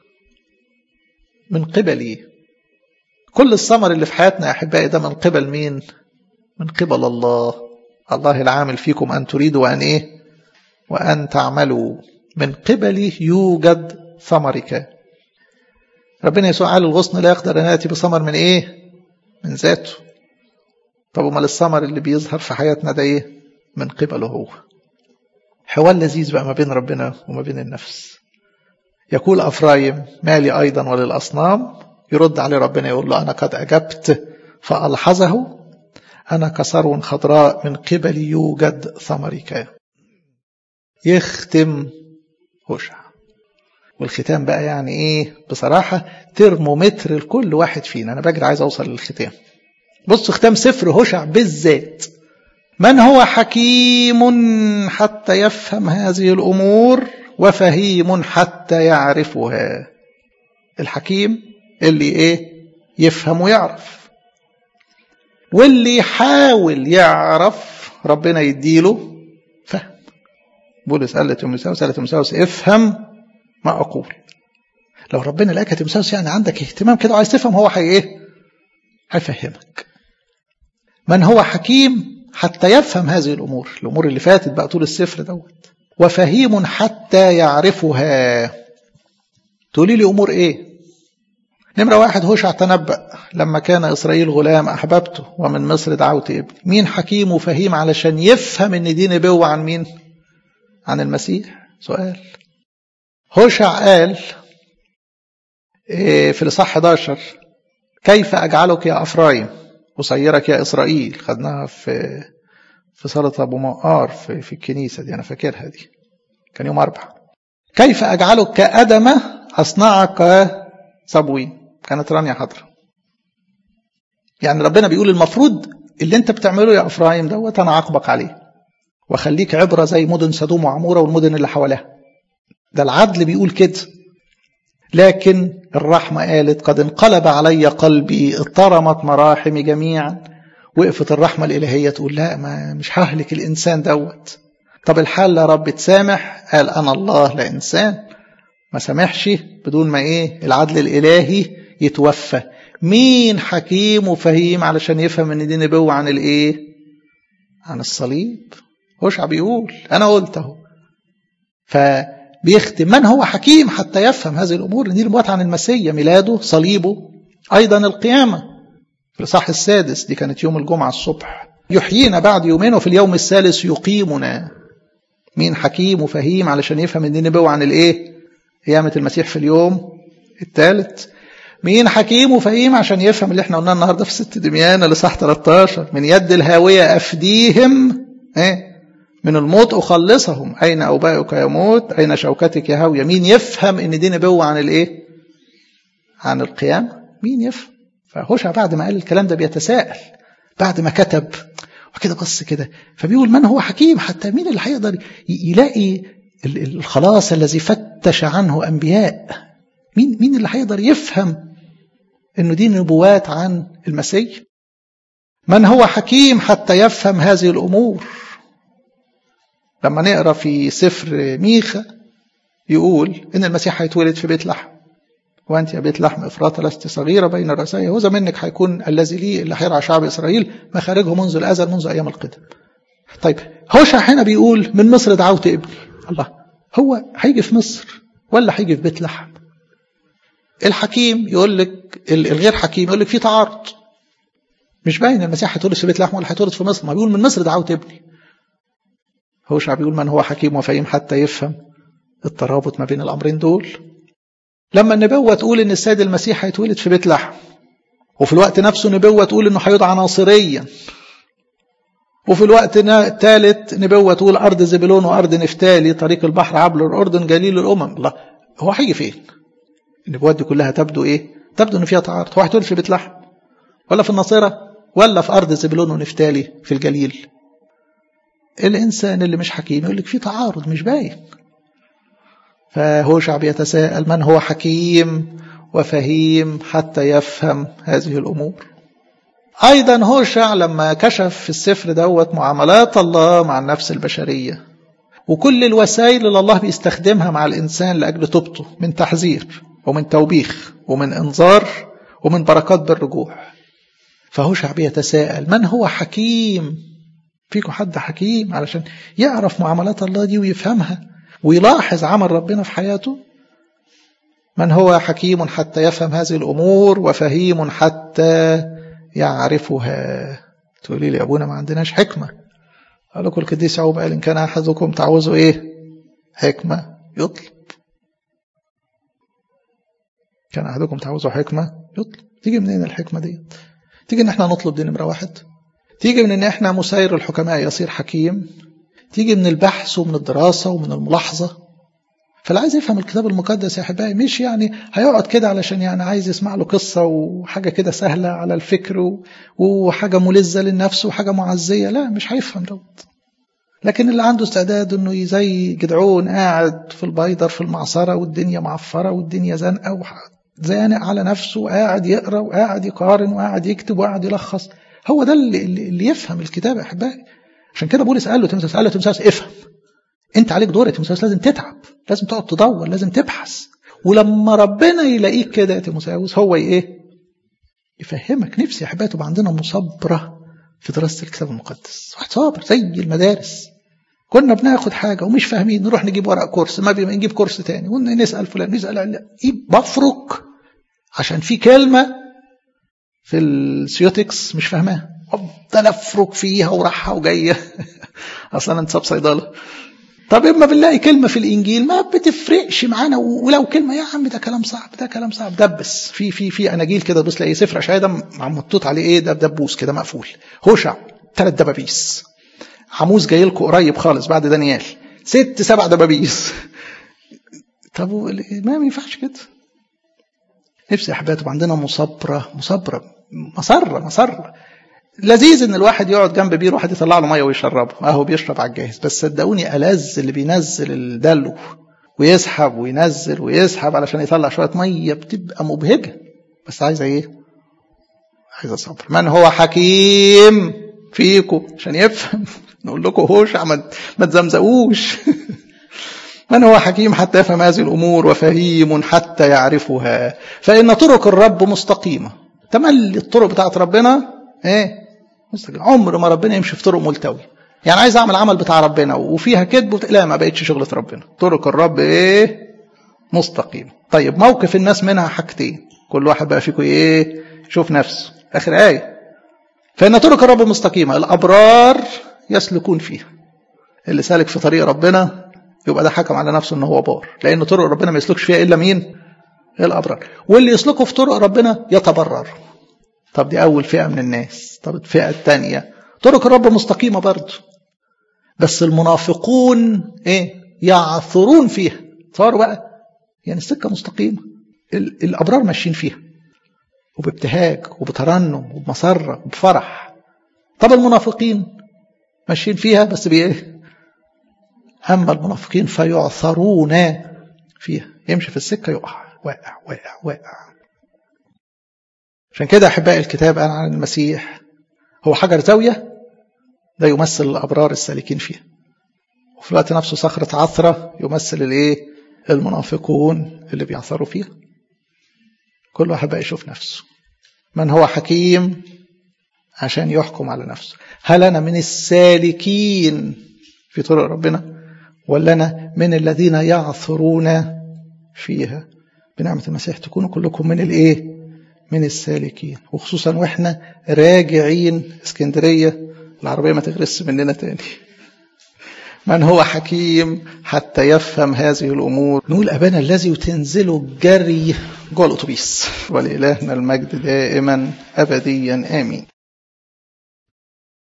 من قبلي كل الثمر اللي في حياتنا يا احبائي ده من قبل مين من قبل الله الله العامل فيكم ان تريدوا وان ايه وان تعملوا من قبلي يوجد ثمرك ربنا يسوع قال الغصن لا يقدر ان ياتي بثمر من ايه من ذاته طب امال الثمر اللي بيظهر في حياتنا ده ايه من قبله هو حوار لذيذ بقى ما بين ربنا وما بين النفس يقول أفرايم مالي أيضا وللأصنام يرد عليه ربنا يقول له أنا قد أجبت فألحظه أنا كثرو خضراء من قبل يوجد ثمرك يختم هوشع والختام بقى يعني ايه بصراحة ترمومتر لكل واحد فينا انا بجري عايز اوصل للختام بص ختام سفر هوشع بالذات من هو حكيم حتى يفهم هذه الامور وفهيم حتى يعرفها الحكيم اللي ايه يفهم ويعرف واللي يحاول يعرف ربنا يديله فهم بولس قال لتيموثاوس قال لتيموثاوس افهم ما اقول لو ربنا لقاك يا تيموثاوس يعني عندك اهتمام كده وعايز تفهم هو هي ايه هيفهمك من هو حكيم حتى يفهم هذه الامور الامور اللي فاتت بقى طول السفر دوت وفهيم حتى يعرفها تقولي لي امور ايه نمرة واحد هوشع تنبأ لما كان إسرائيل غلام أحببته ومن مصر دعوت ابني مين حكيم وفهيم علشان يفهم إن دي نبوة عن مين عن المسيح سؤال هوشع قال في الإصحاح 11 كيف أجعلك يا أفرايم أسيرك يا إسرائيل خدناها في في صلاة أبو مقار في, في الكنيسة دي أنا فاكرها دي كان يوم أربعة كيف أجعلك كأدمة أصنعك صبوين كانت رانيا حضرة يعني ربنا بيقول المفروض اللي انت بتعمله يا افرايم دوت انا عاقبك عليه واخليك عبره زي مدن سدوم وعموره والمدن اللي حواليها ده العدل بيقول كده لكن الرحمه قالت قد انقلب علي قلبي اضطرمت مراحمي جميعا وقفت الرحمه الالهيه تقول لا ما مش ههلك الانسان دوت طب الحل يا رب تسامح قال انا الله لا انسان ما سامحش بدون ما ايه العدل الالهي يتوفى مين حكيم وفهيم علشان يفهم ان دي نبوة عن الايه عن الصليب هوشع بيقول انا قلت اهو فبيختم من هو حكيم حتى يفهم هذه الامور دي نبوات عن المسيا ميلاده صليبه ايضا القيامه في الاصحاح السادس دي كانت يوم الجمعه الصبح يحيينا بعد يومين وفي اليوم الثالث يقيمنا مين حكيم وفهيم علشان يفهم ان دي نبوة عن الايه قيامة المسيح في اليوم الثالث مين حكيم وفهيم عشان يفهم اللي احنا قلناه النهارده في ست دميان اللي صح 13 من يد الهاوية أفديهم ايه من الموت أخلصهم أين أوبائك يا موت أين شوكتك يا هاوية مين يفهم إن دي نبوة عن الإيه عن القيامة مين يفهم فهوشع بعد ما قال الكلام ده بيتساءل بعد ما كتب وكده بص كده فبيقول من هو حكيم حتى مين اللي هيقدر يلاقي الخلاص الذي فتش عنه أنبياء مين مين اللي هيقدر يفهم انه دي نبوات عن المسيح من هو حكيم حتى يفهم هذه الأمور لما نقرأ في سفر ميخا يقول إن المسيح هيتولد في بيت لحم وأنت يا بيت لحم إفراط لست صغيرة بين رأسي يهوذا منك هيكون الذي لي اللي هيرعى شعب إسرائيل مخارجه منذ الأزل منذ أيام القدم طيب هوشع هنا بيقول من مصر دعوت ابني الله هو هيجي في مصر ولا هيجي في بيت لحم الحكيم يقول لك الغير حكيم يقول لك في تعارض مش باين المسيح هيتولد في بيت لحم ولا هيتولد في مصر ما بيقول من مصر دعوت ابني هوشع بيقول من هو حكيم وفهيم حتى يفهم الترابط ما بين الأمرين دول لما النبوة تقول إن السيد المسيح هيتولد في بيت لحم وفي الوقت نفسه نبوة تقول إنه هيدعى ناصريا وفي الوقت الثالث نبوة تقول أرض زبلون وأرض نفتالي طريق البحر عبر الأردن جليل الأمم الله هو هيجي فين؟ النبوات دي كلها تبدو إيه؟ تبدو إن فيها تعارض هو هيتولد في بيت لحم ولا في الناصرة ولا في أرض زبلون ونفتالي في الجليل الإنسان اللي مش حكيم يقول لك في تعارض مش باين فهوشع بيتساءل من هو حكيم وفهيم حتى يفهم هذه الأمور أيضا هوشع لما كشف في السفر دوت معاملات الله مع النفس البشرية وكل الوسائل اللي الله بيستخدمها مع الإنسان لأجل توبته من تحذير ومن توبيخ ومن إنذار ومن بركات بالرجوع فهوشع بيتساءل من هو حكيم فيكم حد حكيم علشان يعرف معاملات الله دي ويفهمها ويلاحظ عمل ربنا في حياته من هو حكيم حتى يفهم هذه الأمور وفهيم حتى يعرفها تقولي لي أبونا ما عندناش حكمة قال لكم القديس يعقوب قال إن كان أحدكم تعوزوا إيه حكمة يطلب كان أحدكم تعوزوا حكمة يطلب تيجي منين الحكمة دي تيجي إن إحنا نطلب دي نمرة واحد تيجي من إن إحنا مسير الحكماء يصير حكيم تيجي من البحث ومن الدراسة ومن الملاحظة فاللي عايز يفهم الكتاب المقدس يا احبائي مش يعني هيقعد كده علشان يعني عايز يسمع له قصه وحاجه كده سهله على الفكر وحاجه ملذه للنفس وحاجه معزيه لا مش هيفهم دوت لكن اللي عنده استعداد انه زي جدعون قاعد في البيدر في المعصره والدنيا معفره والدنيا زنقه زانق على نفسه وقاعد يقرا وقاعد يقارن وقاعد يكتب وقاعد يلخص هو ده اللي, اللي يفهم الكتاب يا احبائي عشان كده بولس قال له تيموثاوس قال له تيموثاوس افهم انت عليك دور يا تيموثاوس لازم تتعب لازم تقعد تدور لازم تبحث ولما ربنا يلاقيك كده يا تيموثاوس هو ايه يفهمك نفسي يا احبائي تبقى عندنا مصبره في دراسه الكتاب المقدس واحد صابر زي المدارس كنا بناخد حاجه ومش فاهمين نروح نجيب ورق كورس ما نجيب كورس تاني ونسال فلان نسال ايه بفرك عشان في كلمه في السيوتكس مش فاهماها افضل افرك فيها وراحه وجايه اصلا انت ساب صيدله طب اما بنلاقي كلمه في الانجيل ما بتفرقش معانا ولو كلمه يا عم ده كلام صعب ده كلام صعب دبس في في في اناجيل كده بص تلاقي سفر اشعياء ده محطوط عليه ايه ده دبوس كده مقفول هوشع ثلاث دبابيس عموس جاي لكم قريب خالص بعد دانيال ست سبع دبابيس طب ما ينفعش كده نفسي يا احبابي عندنا مصبره مصبره مسره مسره لذيذ ان الواحد يقعد جنب بير واحد يطلع له ميه ويشربه اهو بيشرب على الجاهز بس صدقوني ألذ اللي بينزل الدلو ويسحب وينزل ويسحب علشان يطلع شويه ميه بتبقى مبهجه بس عايزه ايه؟ عايزه صبر من هو حكيم فيكم عشان يفهم نقول لكم هوش ما تزمزقوش من هو حكيم حتى يفهم هذه الامور وفهيم حتى يعرفها فان طرق الرب مستقيمه تملي الطرق بتاعت ربنا ايه مستقيم عمر ما ربنا يمشي في طرق ملتوي يعني عايز اعمل عمل بتاع ربنا وفيها كذب لا ما بقتش شغله ربنا طرق الرب ايه مستقيم طيب موقف الناس منها حاجتين كل واحد بقى فيكم ايه شوف نفسه اخر ايه فان طرق الرب مستقيمه الابرار يسلكون فيها اللي سالك في طريق ربنا يبقى ده حكم على نفسه ان هو بار لان طرق ربنا ما يسلكش فيها الا مين الابرار واللي يسلكوا في طرق ربنا يتبرر طب دي أول فئة من الناس طب الفئة الثانية طرق الرب مستقيمة برضه بس المنافقون إيه يعثرون فيها تصوروا بقى يعني السكة مستقيمة الأبرار ماشيين فيها وبابتهاج وبترنم وبمسرة وبفرح طب المنافقين ماشيين فيها بس بإيه أما المنافقين فيعثرون فيها يمشي في السكة يقع واقع واقع واقع عشان كده أحبائي الكتاب قال عن المسيح هو حجر زاوية ده يمثل الأبرار السالكين فيها وفي الوقت نفسه صخرة عثرة يمثل الايه المنافقون اللي بيعثروا فيها كل واحد بقى يشوف نفسه من هو حكيم عشان يحكم على نفسه هل أنا من السالكين في طرق ربنا ولا أنا من الذين يعثرون فيها بنعمة المسيح تكونوا كلكم من الايه من السالكين وخصوصا واحنا راجعين اسكندرية العربية ما تغرس مننا تاني من هو حكيم حتى يفهم هذه الأمور نقول أبانا الذي تنزله الجري جوه الأتوبيس ولإلهنا المجد دائما أبديا آمين